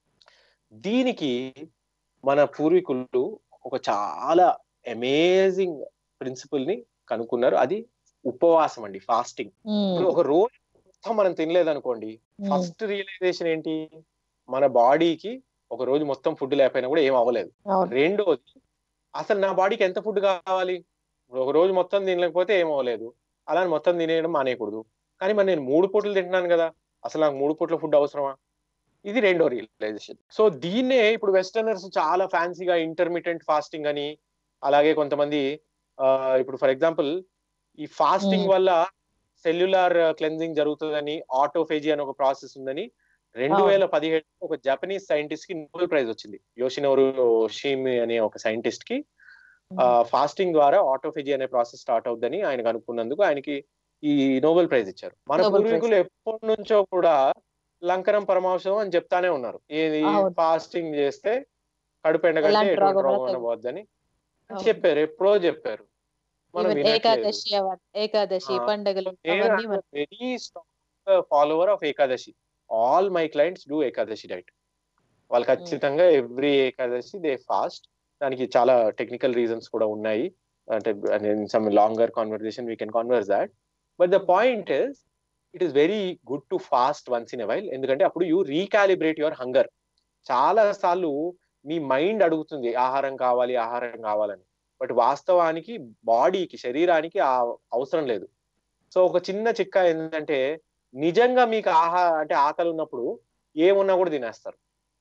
దీనికి మన పూర్వీకులు ఒక చాలా అమేజింగ్ ప్రిన్సిపల్ ని కనుక్కున్నారు అది ఉపవాసం అండి ఫాస్టింగ్ ఉమ్, ఇప్పుడు ఒక రోజు మొత్తం మనం తినలేదు అనుకోండి ఉమ్, ఫస్ట్ రియలైజేషన్ ఏంటి మన బాడీకి ఒక రోజు మొత్తం ఫుడ్ లేకపోయినా కూడా ఏం అవ్వలేదు అవును రెండోది అసలు నా బాడీకి ఎంత ఫుడ్ కావాలి ఇప్పుడు ఒక రోజు మొత్తం తినలేకపోతే ఏం అవ్వలేదు అలా అని మొత్తం తినేయడం మానేయకూడదు కానీ మరి నేను మూడు పూటలు తింటున్నాను కదా అసలు నాకు మూడు పూట్ల ఫుడ్ అవసరమా ఇది రెండో రియలైజేషన్ సో దీన్నే ఇప్పుడు వెస్టర్నర్స్ చాలా ఫ్యాన్సీగా ఇంటర్మీడియట్ ఫాస్టింగ్ అని అలాగే కొంతమంది ఆ, ఇప్పుడు ఫర్ ఎగ్జాంపుల్ ఈ ఫాస్టింగ్ Hmm. వల్ల సెల్యులార్ క్లెన్జింగ్ జరుగుతుందని ఆటోఫేజీ అని ఒక ప్రాసెస్ ఉందని రెండు అవును. వేల పదిహేడు ఒక జపనీస్ సైంటిస్ట్ కి నోబెల్ ప్రైజ్ వచ్చింది యోషినోరు షీమి అనే ఒక సైంటిస్ట్ కి ఫాస్టింగ్ ద్వారా ఆటోఫేజీ అనే ప్రాసెస్ స్టార్ట్ అవుద్దని ఆయన కనుక్కున్నందుకు ఆయనకి ఈ నోబెల్ ప్రైజ్ ఇచ్చారు మన Nobel Prize. పూర్వీకులు ఎప్పటి నుంచో కూడా లంకనం పరమాంశం అని చెప్తానే ఉన్నారు ఏది అవును. ఫాస్టింగ్ చేస్తే కడుపు ఎండగంటే ఎలాంటి ఎటువంటి రోగం రోగం రాదు. పోద్దని అవును. చెప్పారు ఎప్పుడో చెప్పారు మనం Even వినట్లేదు ఏకాదశి అవ- ఏకాదశి ఆ, పండుగలు నేను అవన్నీ మన- very strong follower of Ekadashi all my clients do Ekadashi diet వాళ్ళు ఖచ్చితంగా ఎవ్రీ ఏకాదశి దే ఫాస్ట్ దానికి చాలా టెక్నికల్ రీజన్స్ కూడా ఉన్నాయి అంటే some longer conversation we can converse that but the point is it is very good to fast once in while ఎందుకంటే అప్పుడు you recalibrate your hunger చాలా సార్లు మీ మైండ్ అడుగుతుంది ఆహారం కావాలి ఆహారం కావాలని బట్ వాస్తవానికి బాడీకి శరీరానికి ఆ అవసరం లేదు సో ఒక చిన్న చిక్క ఏంటంటే నిజంగా మీకు ఆహా అంటే ఆకలి ఉన్నప్పుడు ఏమున్నా కూడా తినేస్తారు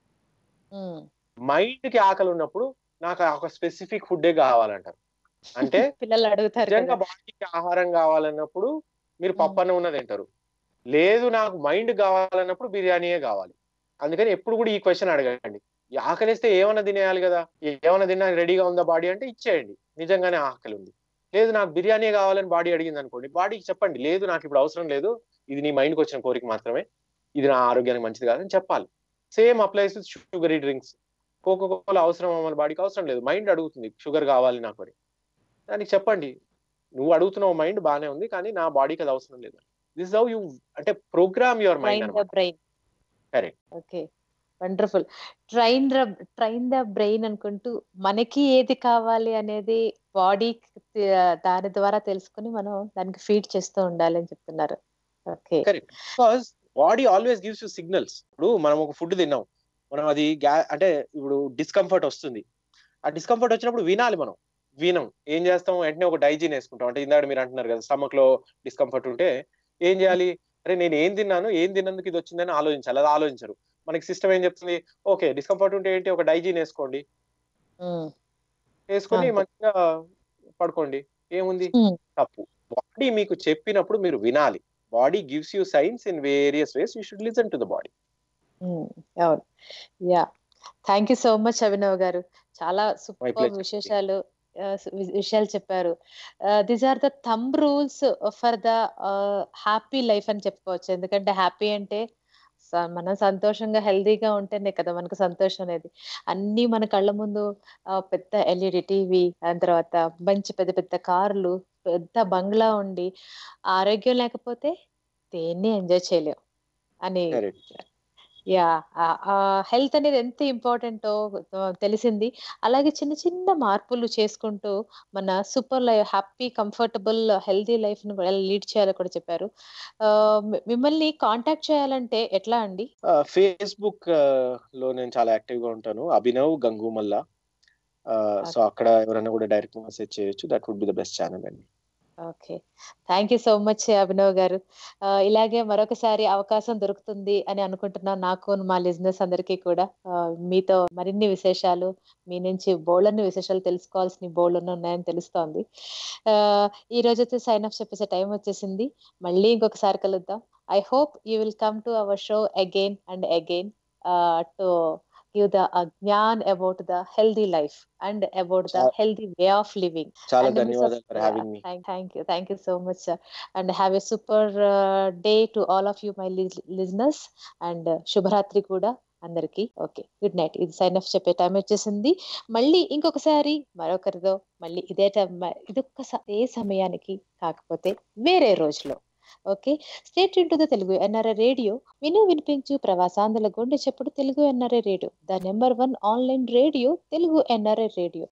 ఉమ్. మైండ్ కి ఆకలి ఉన్నప్పుడు నాకు ఒక స్పెసిఫిక్ ఫుడ్డే కావాలంటారు అంటే పిల్లలు అడుగుతారు నిజంగా కదా బాడీకి ఆహారం కావాలన్నప్పుడు మీరు పప్పు అన్నం ఉన్నది తింటారు లేదు నాకు మైండ్ కావాలన్నప్పుడు బిర్యానీయే కావాలి అందుకని ఎప్పుడు కూడా ఈ క్వశ్చన్ అడగండి ఈ ఆకలిస్తే ఏమన్నా తినేయాలి కదా ఏమన్నా తిన్నా రెడీగా ఉందా బాడీ అంటే ఇచ్చేయండి నిజంగానే ఆకలి ఉంది లేదు నాకు బిర్యానీ కావాలని బాడీ అడిగింది అనుకోండి బాడీకి చెప్పండి లేదు నాకు ఇప్పుడు అవసరం లేదు ఇది నీ మైండ్కి వచ్చిన కోరిక మాత్రమే ఇది నా ఆరోగ్యానికి మంచిది కాదని చెప్పాలి same applies sugary drinks coca cola అవసరం మన బాడీకి అవసరం లేదు మైండ్ అడుగుతుంది షుగర్ కావాలి నాకు అని దానికి చెప్పండి నువ్వు అడుగుతున్నావు మైండ్ బాగానే ఉంది కానీ నా బాడీకి అది అవసరం లేదు దిస్ హౌ యూ అంటే program your mind train the అనమాట brain Correct. Okay wonderful train the train the brain అనుకుంటూ మనకి ఏది కావాలి అనేది బాడీ దాని ద్వారా తెలుసుకుని మనం దానికి ఫీడ్ చేస్తూ ఉండాలి అని చెప్తున్నారు okay correct because body always gives you signals ఇప్పుడు మనం ఒక ఫుడ్ తిన్నాం మనం అది గ్యా అంటే ఇప్పుడు డిస్కంఫర్ట్ వస్తుంది ఆ డిస్కంఫర్ట్ వచ్చినప్పుడు వినాలి మనం వినం ఏం చేస్తాం వెంటనే ఒక డైజీన్ వేసుకుంటాం అంటే ఇందాక మీరు అంటున్నారు కదా స్టమక్ లో డిస్కంఫర్ట్ ఉంటే ఏం చేయాలి అరే నేను ఏం తిన్నాను ఏం తిన్నందుకు ఇది వచ్చిందని ఆలోచించాలి అది ఆలోచించరు మనకి సిస్టమ్ ఏం చెప్తుంది ఓకే డిస్కంఫర్ట్ ఉంటే ఏంటి ఒక డైజీన్ వేసుకోండి వేసుకొని అంతే. మంచిగా పడుకోండి ఏముంది Hmm. తప్పు బాడీ మీకు చెప్పినప్పుడు మీరు వినాలి body gives you signs in various ways you should listen to the body అవును yeah thank you so much Abhinav garu చాలా మై సూపర్ ప్లెజర్ అండి. విశేషాలు ఆహ్, స్ వి విషయాలు చెప్పారు. Ah, these are the thumb rules for the ah, happy life అని చెప్పుకోవచ్చు. ఎందుకంటే హ్యాపీ అంటే స మనం సంతోషంగా, హెల్తీగా ఉంటేనే కదా మనకు సంతోషం అనేది. అన్నీ మన కళ్ళ ముందు ఆహ్, పెద్ద ఎల్ఈడీ టీవీ, దాని తర్వాత మంచి పెద్ద పెద్ద కార్లు, పెద్ద బంగ్లా ఉండి, ఆరోగ్యం లేకపోతే దేన్ని ఎంజాయ్ చేయలేం. అని కరెక్ట్. యాహ్! ఆహ్, ఆహ్, హెల్త్ అనేది ఎంత ఇంపార్టెంటో ఆహ్, తెలిసింది. అలాగే చిన్న చిన్న మార్పులు చేసుకుంటూ మన సూపర్ లై హ్యాపీ, కంఫర్టబుల్, హెల్తీ లైఫ్‌ని ఎలా లీడ్ చేయాలో కూడా చెప్పారు. ఆహ్, మి మిమ్మల్ని కాంటాక్ట్ చేయాలంటే ఎట్లా అండి? ఆహ్, ఫేస్‌బుక్ లో నేను చాలా యాక్టివ్‌గా ఉంటాను. అభినవ్ గంగుమల్ల. ఆహ్, సో, ఓకే. అక్కడ ఎవరైనా కూడా డైరెక్ట్ మెసేజ్ చేయొచ్చు. That would be the best channel అండి. Okay. Thank you so much Abhinav garu. ఆహ్, ఇలాగే మరొకసారి అవకాశం దొరుకుతుంది అని అనుకుంటున్నాను నాకు, మా లిజనర్స్ అందరికీ కూడా. ఆహ్, మీతో మరిన్ని విశేషాలు, మీ నుంచి బోలెడన్ని విశేషాలు తెలుసుకోవాల్సినవి బోలెడన్ని ఉన్నాయని తెలుస్తోంది. ఆహ్, ఈ రోజైతే సైన్ ఆఫ్ చెప్పేసే టైం వచ్చేసింది. మళ్ళీ ఇంకొకసారి కలుద్దాం. I hope you will come to our show again and again ah, to give the ah, gyan about the healthy life and about the చా హెల్తీ వే ఆఫ్ లివింగ్. చాలా అండ్ మీ సబ్ ధన్యవాదాలు for yeah! Having me. Thank thank you. Thank you so much sir. And have a super day to all of you my లిజ్ listeners and శుభరాత్రి కూడా అందరికీ. Okay. Good night. ఇది sign off చెప్పే టైం వచ్చేసింది. మళ్ళీ ఇంకొకసారి మరొకరితో మళ్ళీ ఇదే టైం మ ఇదొక్క స ఇదే సమయానికి కాకపోతే వేరే రోజులో. Okay. Stay tune to the Telugu NRI radio. విను వినిపించు ప్రవాసాంధ్రుల గుండె చప్పుడు Telugu NRI radio. The number one online radio Telugu NRI radio.